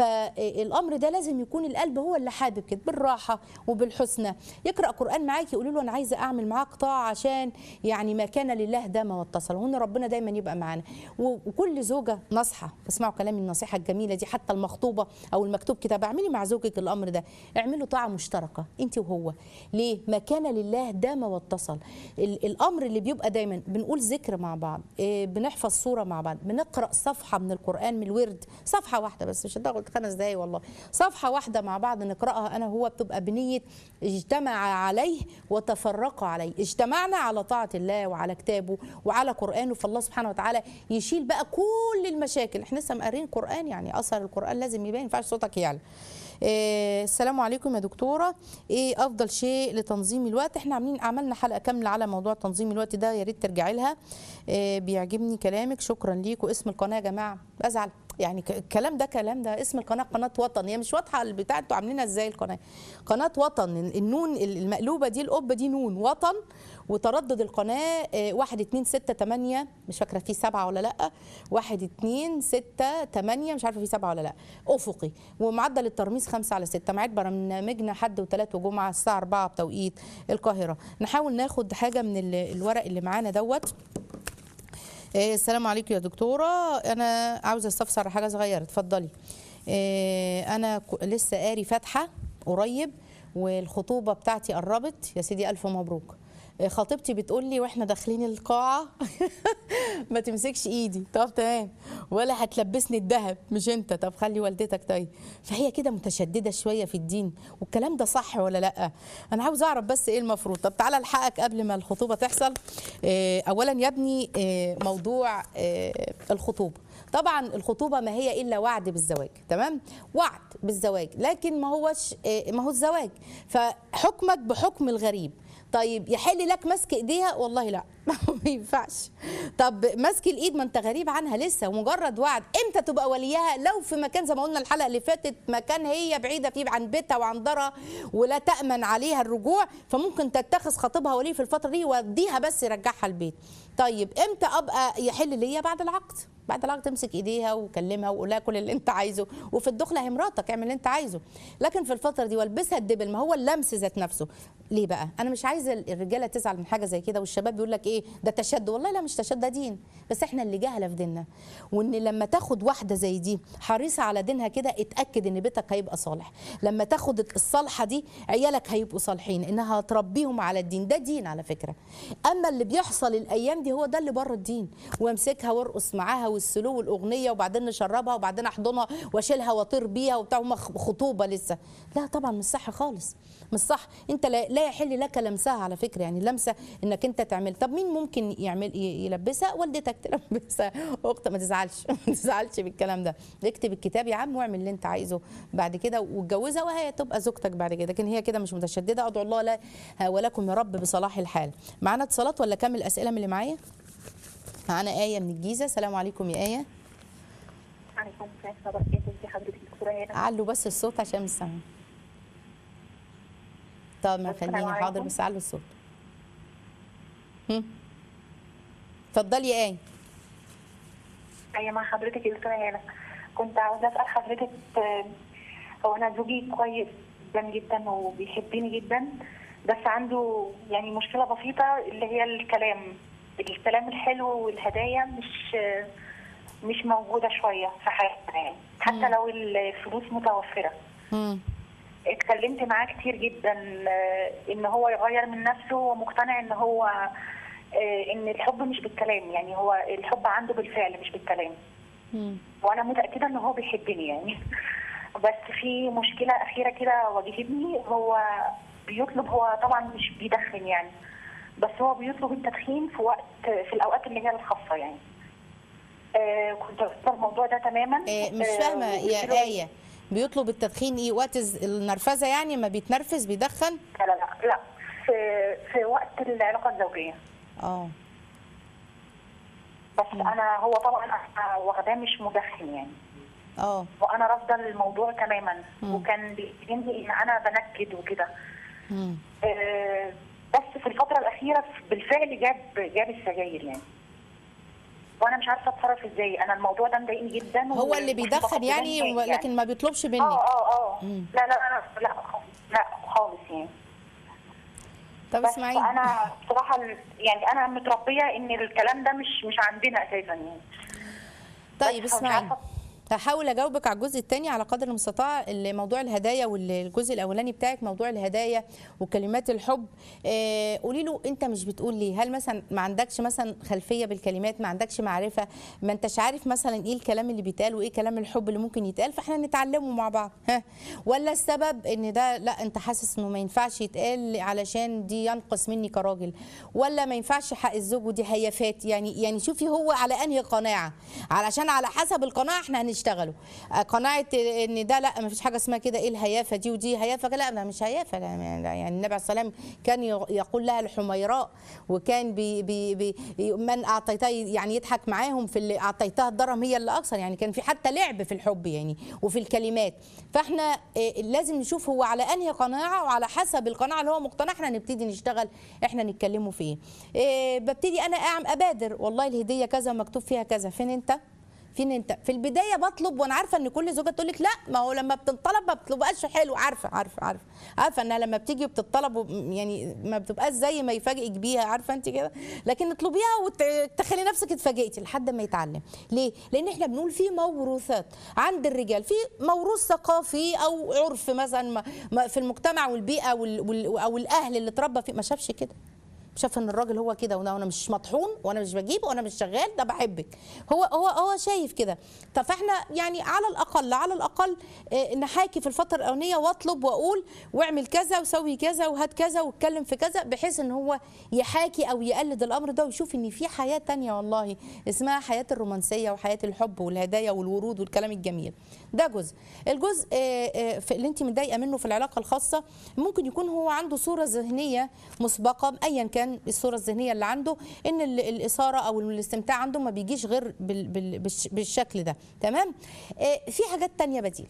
فالامر ده لازم يكون القلب هو اللي حابب كده بالراحه وبالحسنى يقرا قران معاك يقولوا له انا عايزه اعمل معاك طاعه عشان يعني ما كان لله دام واتصل وهنا ربنا دايما يبقى معانا وكل زوجه نصحى اسمعوا كلامي النصيحه الجميله دي حتى المخطوبه او المكتوب كتاب اعملي مع زوجك الامر ده اعملوا طاعه مشتركه انت وهو ليه ما كان لله دام واتصل ال- الامر اللي بيبقى دايما بنقول ذكر مع بعض إيه، بنحفظ سوره مع بعض بنقرا صفحه من القران من الورد صفحه واحده بس مش هتاخد خمس دقايق والله صفحه واحده مع بعض نقراها انا وهو بتبقى بنيه اجتمع عليه وتفرقا عليه اجتمعنا على طاعه الله وعلى كتابه وعلى قرانه فالله سبحانه وتعالى يشيل بقى كل المشاكل احنا لسه مقرين قران يعني اثر القران لازم يبان ما ينفعش صوتك يعلى إيه، السلام عليكم يا دكتوره ايه افضل شيء لتنظيم الوقت احنا عاملين عملنا حلقه كامله على موضوع تنظيم الوقت ده يا ريت ترجعي لها إيه، بيعجبني كلامك شكرا ليك واسم القناه يا جماعه بزعل يعني ك- الكلام ده كلام ده اسم القناه قناه وطن هي مش واضحه البتاع انتوا عاملينها ازاي القناه قناه وطن النون المقلوبه دي القبه دي نون وطن وتردد القناه آه، واحد اتنين ستة تمانية مش فاكره في سبعه ولا لا واحد اتنين ستة تمانية مش عارفه في سبعه ولا لا افقي ومعدل الترميز خمسة على ستة ميعاد برنامجنا حد وثلاث وجمعه الساعه 4 بتوقيت القاهره نحاول ناخد حاجه من ال- الورق اللي معانا دوت إيه، السلام عليكم يا دكتورة أنا عاوزة استفسر على حاجة صغيرة اتفضلي إيه، أنا ك- لسه قاري فاتحة قريب والخطوبة بتاعتي قربت يا سيدي ألف مبروك إيه، خطيبتي بتقول لي واحنا داخلين القاعة ما تمسكش ايدي طب تمام ولا هتلبسني الذهب مش انت طب خلي والدتك طيب فهي كده متشدده شويه في الدين والكلام ده صح ولا لا انا عاوز اعرف بس ايه المفروض طب تعالى الحقك قبل ما الخطوبه تحصل إيه، اولا يا ابني إيه، موضوع إيه، الخطوبه طبعا الخطوبه ما هي الا وعد بالزواج تمام وعد بالزواج لكن ما هوش إيه، ما هو الزواج فحكمك بحكم الغريب طيب يحل لك مسك ايديها والله لا ما ينفعش طب مسك الايد ما انت غريب عنها لسه ومجرد وعد امتى تبقى وليها لو في مكان زي ما قلنا الحلقه اللي فاتت مكان هي بعيده فيه عن بيتها وعن دارها ولا تامن عليها الرجوع فممكن تتخذ خطيبها ولي في الفتره دي يوديها بس يرجعها البيت طيب امتى ابقى يحل ليا بعد العقد بعد العقد تمسك ايديها وكلمها وقول لها كل اللي انت عايزه وفي الدخله هي مراتك اعمل اللي انت عايزه لكن في الفتره دي والبسها الدبل ما هو اللمس ذات نفسه ليه بقى انا مش عايزه الرجاله تزعل من حاجه زي كده والشباب بيقول لك ايه ده تشدد والله لا مش تشدد ده دين بس احنا اللي جهله في ديننا وان لما تاخد واحده زي دي حريصه على دينها كده اتاكد ان بيتك هيبقى صالح لما تاخد الصالحه دي عيالك هيبقوا صالحين انها هتربيهم على الدين ده دين على فكره اما اللي بيحصل الايام دي هو ده اللي بره الدين وامسكها وارقص معاها والسلو والاغنيه وبعدين نشربها وبعدين احضنها واشيلها واطير بيها وبتاع هما خطوبه لسه لا طبعا مش صح خالص مش صح انت لا, لا يحل لك لمسها على فكره يعني لمسه انك انت تعمل طب مين ممكن يعمل ي- يلبسها والدتك تلبسها اخت ما تزعلش ما تزعلش بالكلام ده اكتب الكتاب يا عم واعمل اللي انت عايزه بعد كده واتجوزها وهي تبقى زوجتك بعد كده لكن هي كده مش متشدده ادعو الله لا ولكم يا رب بصلاح الحال معانا اتصالات ولا كمل الاسئله من اللي معايا معانا ايه من الجيزه السلام عليكم يا ايه عليكم السلام ورحمة الله وبركاته ازي حضرتك دكتورة هنا علوا بس الصوت عشان مش سامعين طب ما السلام خليني حاضر عليكم. بس علوا الصوت هم. اتفضلي يا ايه أيوة مع حضرتك يا دكتورة هنا كنت عاوزة أسأل حضرتك آه، هو أنا زوجي كويس جدا جدا وبيحبني جدا بس عنده يعني مشكلة بسيطة اللي هي الكلام الكلام الحلو والهدايا مش آه، مش موجودة شوية في حياتنا يعني حتى لو الفلوس متوفرة هم. اتكلمت معاه كتير جدا آه، ان هو يغير من نفسه ومقتنع ان هو آه، ان الحب مش بالكلام يعني هو الحب عنده بالفعل مش بالكلام هم. وانا متاكده ان هو بيحبني يعني بس في مشكله اخيره كده واجهتني هو بيطلب هو طبعا مش بيدخن يعني بس هو بيطلب التدخين في وقت في الاوقات اللي هي الخاصه يعني آه كنت رافضة الموضوع ده تماما إيه مش آه، فاهمه وقلت يا له- ايه بيطلب التدخين ايه وقت الز- النرفزه يعني ما بيتنرفز بيدخن لا لا لا لا في في وقت العلاقه الزوجيه اه بس انا هو طبعا انا واخداه مش مدخن يعني اه وانا رافضه الموضوع تماما مم. وكان بيفهمني ان انا بنكد وكده هم. آه، بس في الفتره الاخيره بالفعل جاب جاب السجاير يعني وانا مش عارفه اتصرف ازاي انا الموضوع ده مضايقني جدا هو اللي ومش بيدخن متقبلاه يعني نهائي لكن ما بيطلبش منك اه اه اه مم. لا لا لا لا لا خالص يعني طب بس اسمعيني انا بصراحه ال- يعني انا متربيه ان الكلام ده مش مش عندنا اساسا يعني طيب بس مش اسمعيني عارفة- هحاول اجاوبك على الجزء الثاني على قدر المستطاع اللي موضوع الهدايا والجزء الاولاني بتاعك موضوع الهدايا وكلمات الحب آه، قولي له انت مش بتقول ليه هل مثلا ما عندكش مثلا خلفيه بالكلمات ما عندكش معرفه ما انتش عارف مثلا ايه الكلام اللي بيتقال وايه كلام الحب اللي ممكن يتقال فاحنا نتعلمه مع بعض ها ولا السبب ان ده لا انت حاسس انه ما ينفعش يتقال علشان دي ينقص مني كراجل ولا ما ينفعش حق الزوج ودي هيافات يعني يعني شوفي هو على انهي قناعه علشان على حسب القناعه احنا هنشتغله آه، قناعه ان ده لا ما فيش حاجه اسمها كده ايه الهيافه دي ودي هيافه لا ده مش هيافه لا، يعني النبي عليه السلام كان ي- يقول لها الحميراء وكان بي بي بي من اعطيتها يعني يضحك معاهم في اللي اعطيتها الدرهم هي اللي اكثر يعني كان في حتى لعب في الحب يعني وفي الكلمات فاحنا آه، لازم نشوف هو على انهي قناعه وعلى حسب القناعه اللي هو مقتنع احنا نبتدي نشتغل احنا نتكلموا فيه آه، ببتدي انا أعم ابادر والله الهديه كذا مكتوب فيها كذا فين انت فين انت في البدايه بطلب وانا عارفه ان كل زوجه تقول لك لا ما هو لما بتنطلب ما بتبقاش حلو عارفه عارفه عارفه عارفه انها لما بتيجي وبتطلب وب- يعني ما بتبقاش زي ما يفاجئك بيها عارفه انت كده لكن اطلبيها وتخلي نفسك اتفاجئتي لحد ما يتعلم ليه لان احنا بنقول في موروثات عند الرجال في موروث ثقافي او عرف مثلا ما- ما في المجتمع والبيئه وال وال او الاهل اللي اتربى فيه ما شافش كده شاف ان الراجل هو كده وانا وانا مش مطحون وانا مش بجيب وانا مش شغال ده بحبك هو هو هو شايف كده طب فاحنا يعني على الاقل على الاقل آه، نحاكي في الفتره الاولانيه واطلب واقول واعمل كذا وسوي كذا وهات كذا واتكلم في كذا بحيث ان هو يحاكي او يقلد الامر ده ويشوف ان في حياه تانية والله اسمها حياه الرومانسيه وحياه الحب والهدايا والورود والكلام الجميل ده جزء الجزء آه، آه، في اللي انت متضايقه منه في العلاقه الخاصه ممكن يكون هو عنده صوره ذهنيه مسبقه ايا كان الصوره الذهنيه اللي عنده ان ال- الاثاره او الاستمتاع عنده ما بيجيش غير بال- بال- بالش- بالشكل ده تمام آه، في حاجات تانية بديله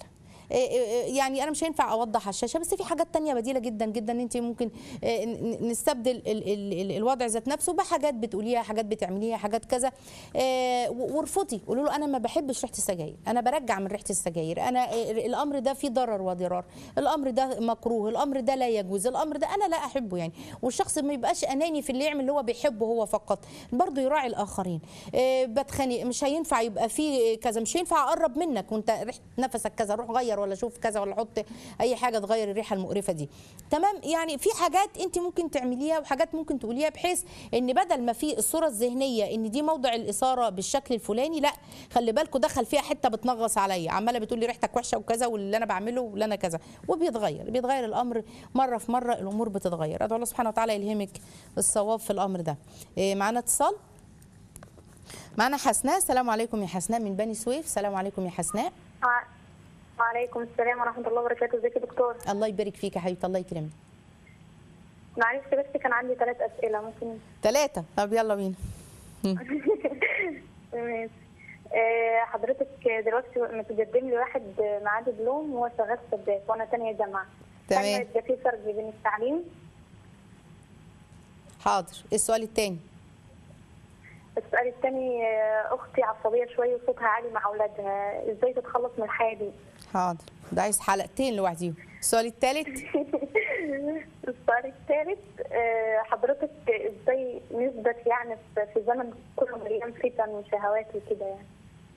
آه، آه، يعني انا مش هينفع اوضح على الشاشه بس في حاجات تانية بديله جدا جدا انت ممكن آه، ن- نستبدل ال- ال- ال- الوضع ذات نفسه بحاجات بتقوليها حاجات بتعمليها حاجات كذا آه، و- وارفضي قولوا له انا ما بحبش ريحه السجاير انا برجع من ريحه السجاير انا آه، الامر ده فيه ضرر وضرار الامر ده مكروه الامر ده لا يجوز الامر ده انا لا احبه يعني والشخص ما يبقاش اناني في اللي يعمل اللي هو بيحبه هو فقط برضه يراعي الاخرين آه، بتخانق مش هينفع يبقى في كذا مش هينفع اقرب منك وانت ريحه نفسك كذا روح غير ولا شوف كذا ولا حط اي حاجه تغير الريحه المقرفه دي تمام يعني في حاجات انت ممكن تعمليها وحاجات ممكن تقوليها بحيث ان بدل ما في الصوره الذهنيه ان دي موضع الاثاره بالشكل الفلاني لا خلي بالكوا دخل فيها حته بتنغص عليا عماله بتقول لي ريحتك وحشه وكذا واللي انا بعمله واللي انا كذا وبيتغير بيتغير الامر مره في مره الامور بتتغير ادعو الله سبحانه وتعالى يلهمك الصواب في الامر ده إيه معانا اتصال معانا حسناء السلام عليكم يا حسناء من بني سويف السلام عليكم يا حسناء وع- وعليكم السلام ورحمة الله وبركاته ازيك يا دكتور الله يبارك فيك يا حبيبتي الله يكرمك معلش بس كان عندي ثلاث أسئلة ممكن ثلاثة طب يلا بينا ماشي. آه، حضرتك دلوقتي متقدم لي واحد معاه دبلوم وهو شغال سباك وانا تانية جامعة تمام. هل يبقى في فرق بين التعليم حاضر السؤال الثاني السؤال الثاني اختي عصبية شوية وصوتها عالي مع اولادها ازاي تتخلص من الحاجة دي حاضر ده عايز حلقتين لوحديهم السؤال الثالث السؤال الثالث آه، حضرتك ازاي نثبت يعني في- في زمن كله مليان فتن وشهوات وكده يعني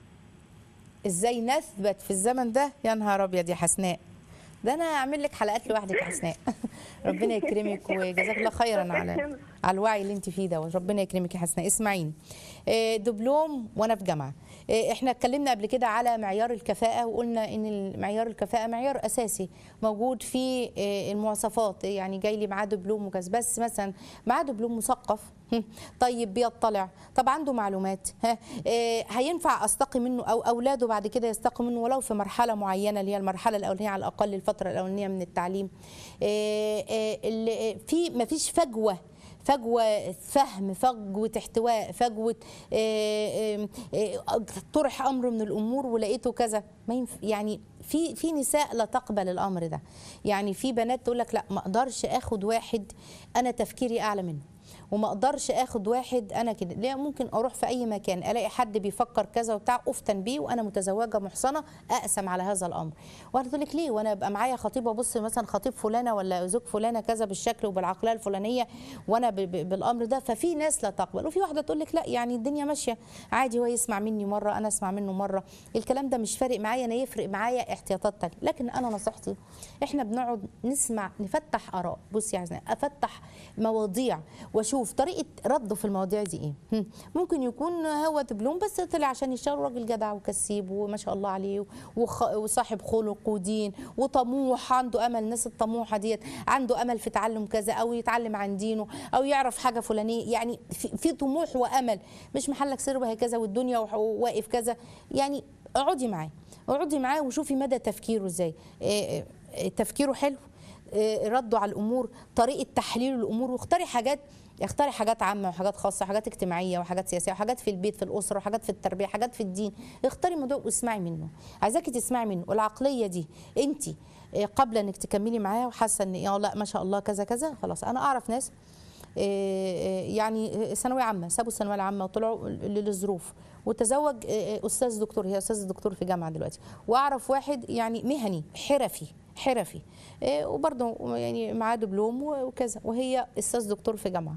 ازاي نثبت في الزمن ده يا نهار ابيض يا حسناء ده انا اعمل لك حلقات لوحدك يا حسناء ربنا يكرمك وجزاك الله خيرا على على الوعي اللي انت فيه ده ربنا يكرمك يا حسناء اسمعيني آه، دبلوم وانا في جامعه آه، احنا اتكلمنا قبل كده على معيار الكفاءه وقلنا ان معيار الكفاءه معيار اساسي موجود في آه، المواصفات يعني جاي لي معاه دبلوم وكذا بس مثلا معاه دبلوم مثقف هم، طيب بيطلع طب عنده معلومات ها آه، هينفع استقي منه او اولاده بعد كده يستقوا منه ولو في مرحله معينه اللي هي المرحله الاولانيه على الاقل الفتره الاولانيه من التعليم آه، آه، اللي- في مفيش فجوه فجوه فهم فجوه احتواء فجوه آه، آه، آه، طرح امر من الامور ولقيته كذا ما ينف... يعني في في نساء لا تقبل الامر ده يعني في بنات تقول لك لا ما اقدرش اخد واحد انا تفكيري اعلى منه وما اقدرش اخد واحد انا كده لا ممكن اروح في اي مكان الاقي حد بيفكر كذا وبتاع افتن بيه وانا متزوجه محصنه اقسم على هذا الامر وانا تقول لك ليه وانا ابقى معايا خطيب ابص مثلا خطيب فلانه ولا زوج فلانه كذا بالشكل وبالعقليه الفلانيه وانا ب- ب- بالامر ده ففي ناس لا تقبل وفي واحده تقول لك لا يعني الدنيا ماشيه عادي هو يسمع مني مره انا اسمع منه مره الكلام ده مش فارق معايا انا يفرق معايا احتياطات تانية لكن انا نصيحتي احنا بنقعد نسمع نفتح اراء بصي يا حسناء افتح مواضيع واشوف طريقه رده في المواضيع دي ايه هم. ممكن يكون هو دبلوم بس طلع عشان يشتغل راجل جدع وكسيب وما شاء الله عليه وخ... وصاحب خلق ودين وطموح عنده امل الناس الطموحه ديت عنده امل في تعلم كذا او يتعلم عن دينه او يعرف حاجه فلانيه يعني في, في طموح وامل مش محلك سر وهكذا والدنيا وح- واقف كذا يعني اقعدي معاه اقعدي معاه وشوفي مدى تفكيره ازاي إيه، إيه، تفكيره حلو إيه، رده على الامور طريقه تحليل الامور واختاري حاجات اختاري حاجات عامه وحاجات خاصه حاجات اجتماعيه وحاجات سياسيه وحاجات في البيت في الاسره وحاجات في التربيه حاجات في الدين اختاري موضوع واسمعي منه عايزاكي تسمعي منه العقليه دي انت قبل انك تكملي معاه وحاسه ان يا لا ما شاء الله كذا كذا خلاص انا اعرف ناس إيه، يعني ثانويه عامه سابوا الثانويه العامه وطلعوا للظروف وتزوج إيه، استاذ دكتور هي استاذ دكتور في جامعه دلوقتي واعرف واحد يعني مهني حرفي حرفي إيه، وبرضه يعني معاه دبلوم وكذا وهي استاذ دكتور في جامعه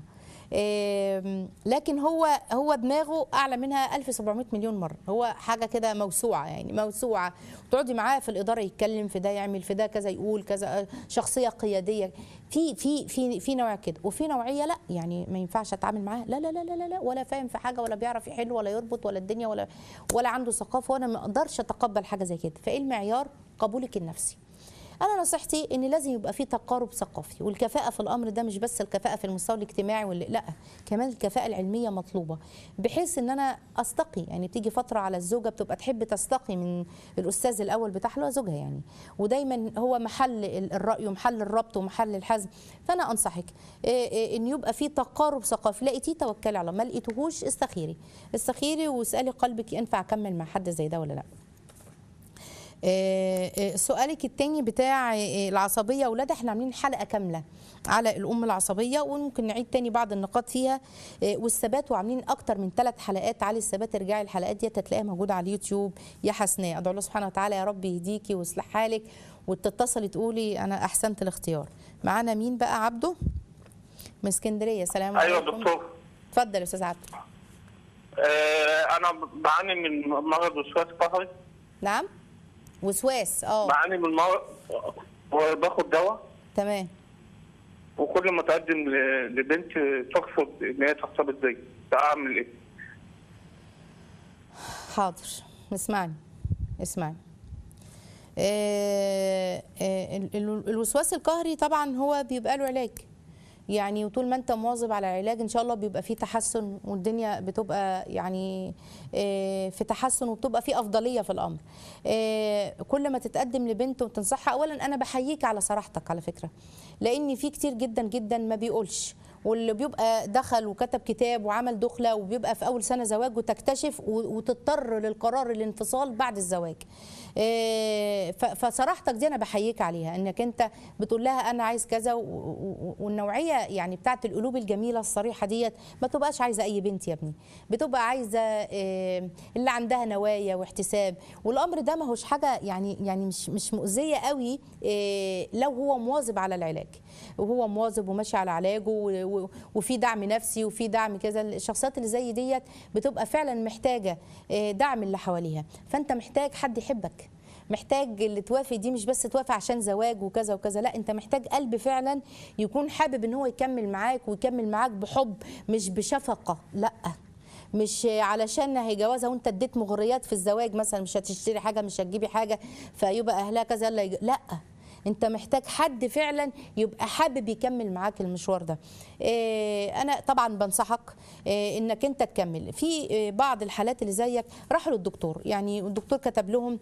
إيه، لكن هو هو دماغه اعلى منها 1700 مليون مره هو حاجه كده موسوعه يعني موسوعه تقعدي معاه في الاداره يتكلم في ده يعمل في ده كذا يقول كذا شخصيه قياديه في في في في نوع كده وفي نوعيه لا يعني ما ينفعش اتعامل معاه لا لا لا لا لا, لا ولا فاهم في حاجه ولا بيعرف يحل ولا يربط ولا الدنيا ولا ولا عنده ثقافه وانا ما اقدرش اتقبل حاجه زي كده فايه المعيار قبولك النفسي انا نصيحتي ان لازم يبقى في تقارب ثقافي والكفاءه في الامر ده مش بس الكفاءه في المستوى الاجتماعي ولا لا كمان الكفاءه العلميه مطلوبه بحيث ان انا استقي يعني بتيجي فتره على الزوجه بتبقى تحب تستقي من الاستاذ الاول بتاعها اللي هو زوجها يعني ودايما هو محل ال- الراي ومحل الربط ومحل الحزم فانا انصحك إيه إيه ان يبقى في تقارب ثقافي لقيتيه توكلي على الله ما لقيتهوش استخيري استخيري واسالي قلبك ينفع اكمل مع حد زي ده ولا لا آه، آه، سؤالك التاني بتاع آه، العصبيه اولاد احنا عاملين حلقه كامله على الام العصبيه وممكن نعيد تاني بعض النقاط فيها آه، والثبات وعاملين اكتر من ثلاث حلقات على الثبات ارجعي الحلقات دي هتلاقيها موجوده على اليوتيوب يا حسناء ادعو الله سبحانه وتعالى يا رب يهديكي ويصلح حالك وتتصلي تقولي انا احسنت الاختيار معانا مين بقى عبده من اسكندريه سلام ايوه عليكم دكتور اتفضل يا استاذ عبده آه انا بعاني من مرض وسواس قهري نعم وسواس اه بعاني من مرض وباخد دواء تمام وكل ما اقدم ل- لبنت ترفض ان هي ترتبط بيا اعمل ايه؟ حاضر اسمعني اسمعني آه، آه، ال- ال- الوسواس القهري طبعا هو بيبقى له علاج يعني وطول ما انت مواظب على العلاج ان شاء الله بيبقى فيه تحسن والدنيا بتبقى يعني آه، في تحسن وبتبقى في افضليه في الامر آه، كل ما تتقدم لبنت وتنصحها اولا انا بحييك على صراحتك على فكره لان في كتير جدا جدا ما بيقولش واللي بيبقى دخل وكتب كتاب وعمل دخله وبيبقى في اول سنه زواج وتكتشف و- وتضطر للقرار الانفصال بعد الزواج آه، ف- فصراحتك دي انا بحييك عليها انك انت بتقول لها انا عايز كذا و- و- والنوعيه يعني بتاعت القلوب الجميله الصريحه ديت ما تبقاش عايزه اي بنت يا ابني بتبقى عايزه آه، اللي عندها نوايا واحتساب والامر ده ما هوش حاجه يعني يعني مش مش مؤذيه قوي آه، لو هو مواظب على العلاج وهو مواظب وماشي على علاجه و- و- وفي دعم نفسي وفي دعم كذا الشخصيات اللي زي ديت بتبقى فعلا محتاجه آه، دعم اللي حواليها فانت محتاج حد يحبك محتاج اللي توافق دي مش بس توافق عشان زواج وكذا وكذا لا انت محتاج قلب فعلا يكون حابب ان هو يكمل معاك ويكمل معاك بحب مش بشفقه لا مش علشان هي جوازها وانت اديت مغريات في الزواج مثلا مش هتشتري حاجه مش هتجيبي حاجه فيبقى اهلها كذا يلا يج... لا انت محتاج حد فعلا يبقى حابب يكمل معاك المشوار ده إيه انا طبعا بنصحك إيه انك انت تكمل في إيه بعض الحالات اللي زيك راحوا للدكتور يعني الدكتور كتب لهم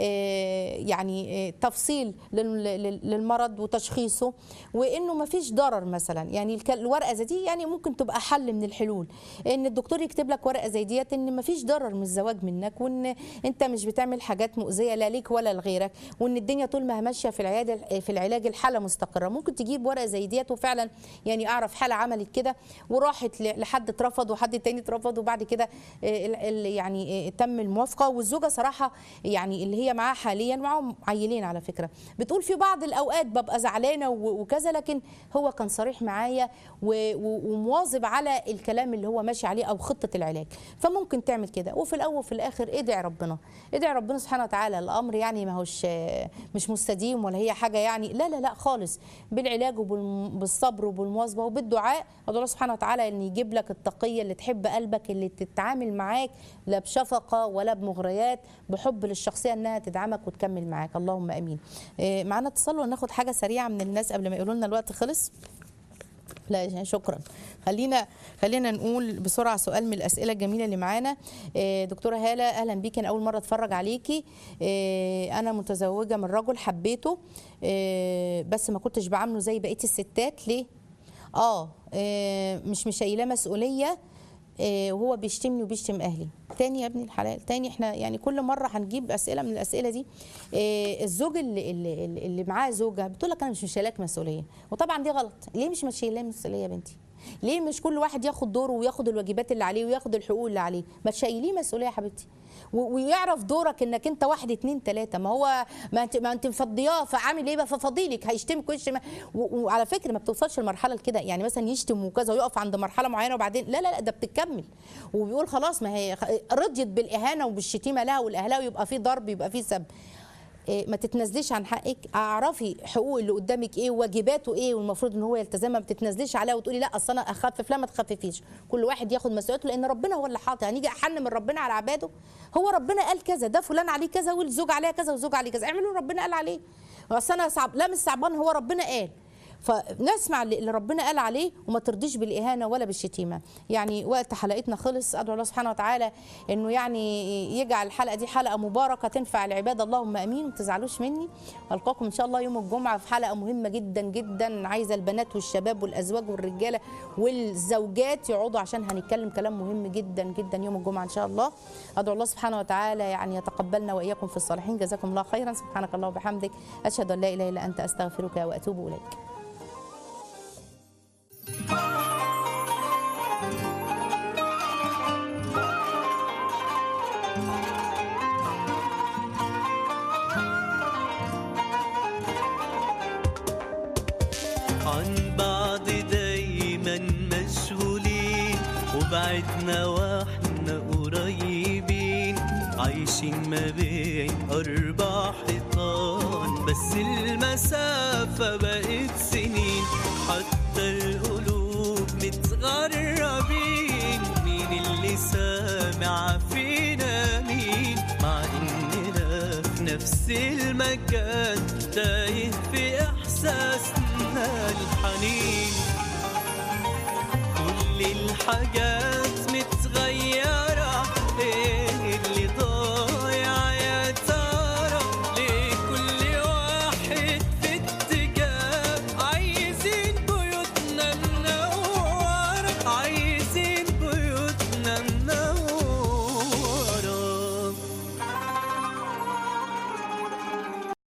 إيه يعني إيه تفصيل لل- لل- للمرض وتشخيصه وانه ما فيش ضرر مثلا يعني الك- الورقه زي دي يعني ممكن تبقى حل من الحلول ان الدكتور يكتب لك ورقه زي ديت ان ما فيش ضرر من الزواج منك وان انت مش بتعمل حاجات مؤذيه لا ليك ولا لغيرك وان الدنيا طول ما هي ماشيه في العياده في العلاج الحاله مستقره ممكن تجيب ورقه زي ديت وفعلا يعني اعرف حاله عملت كده وراحت ل- لحد اترفض وحد تاني اترفض وبعد كده آه، ال- ال- يعني آه، تم الموافقه والزوجه صراحه يعني اللي هي معاها حاليا معاهم عيلين على فكره بتقول في بعض الاوقات ببقى زعلانه و- وكذا لكن هو كان صريح معايا و- و- ومواظب على الكلام اللي هو ماشي عليه او خطه العلاج فممكن تعمل كده وفي الاول وفي الاخر ادعي ربنا ادعي ربنا سبحانه وتعالى الامر يعني ما هوش آه، مش مستديم ولا هي حاجه يعني لا لا لا خالص بالعلاج وبالصبر وبالمواظبه وبالدعاء ادعو الله سبحانه وتعالى ان يجيب لك التقيه اللي تحب قلبك اللي تتعامل معاك لا بشفقه ولا بمغريات بحب للشخصيه انها تدعمك وتكمل معاك اللهم امين آه، معانا اتصال وناخد حاجه سريعه من الناس قبل ما يقولوا لنا الوقت خلص لا شكرا خلينا خلينا نقول بسرعه سؤال من الاسئله الجميله اللي معانا آه، دكتوره هاله اهلا بيكي انا اول مره اتفرج عليكي آه، انا متزوجه من رجل حبيته آه، بس ما كنتش بعامله زي بقيه الستات ليه اه آه، مش مشايلاه مسؤوليه آه، وهو بيشتمني وبيشتم اهلي تاني يا ابني الحلال تاني احنا يعني كل مره هنجيب اسئله من الاسئله دي آه، الزوج اللي, اللي, اللي معاه زوجه بتقول لك انا مش مشيلاك مسؤوليه وطبعا دي غلط ليه مش مشيلاه مسؤوليه يا بنتي ليه مش كل واحد ياخد دوره وياخد الواجبات اللي عليه وياخد الحقوق اللي عليه ما تشيليه مسؤوليه يا حبيبتي و- ويعرف دورك انك انت واحد اتنين تلاته ما هو ما انت ما انت مفضياه فعامل ايه بقى ففضيلك هيشتمك ويشتم و- وعلى فكره ما بتوصلش لمرحله لكده يعني مثلا يشتم وكذا ويقف عند مرحله معينه وبعدين لا لا لا ده بتكمل وبيقول خلاص ما هي خ- رضيت بالاهانه وبالشتيمه لها والاهلاء ويبقى في ضرب يبقى في سب إيه، ما تتنازليش عن حقك اعرفي حقوق اللي قدامك ايه وواجباته ايه والمفروض ان هو يلتزمها ما تتنازليش عليها وتقولي لا اصل انا اخفف لا ما تخففيش كل واحد ياخد مسؤوليته لان ربنا هو اللي حاطط هنيجي احن من ربنا على عباده هو ربنا قال كذا ده فلان عليه كذا والزوج عليها كذا والزوج عليه كذا اعملوا اللي ربنا قال عليه اصل انا صعب لا مش صعبان هو ربنا قال فنسمع اللي اللي ربنا قال عليه وما ترضيش بالاهانه ولا بالشتيمه يعني وقت حلقتنا خلص ادعو الله سبحانه وتعالى انه يعني يجعل الحلقه دي حلقه مباركه تنفع العباد اللهم امين وما تزعلوش مني القاكم ان شاء الله يوم الجمعه في حلقه مهمه جدا جدا عايزه البنات والشباب والازواج والرجاله والزوجات يقعدوا عشان هنتكلم كلام مهم جدا جدا يوم الجمعه ان شاء الله ادعو الله سبحانه وتعالى يعني يتقبلنا واياكم في الصالحين جزاكم الله خيرا سبحانك الله وبحمدك اشهد ان لا اله الا انت استغفرك واتوب اليك عن بعض دايما مشغولين وبعدنا واحنا قريبين عايشين ما بين أربع حيطان بس المسافة بقت سنين حتى القلوب متغربين مين اللي سامع فينا مين مع إننا في نفس المكان تايه في إحساسنا الحنين كل الحاجات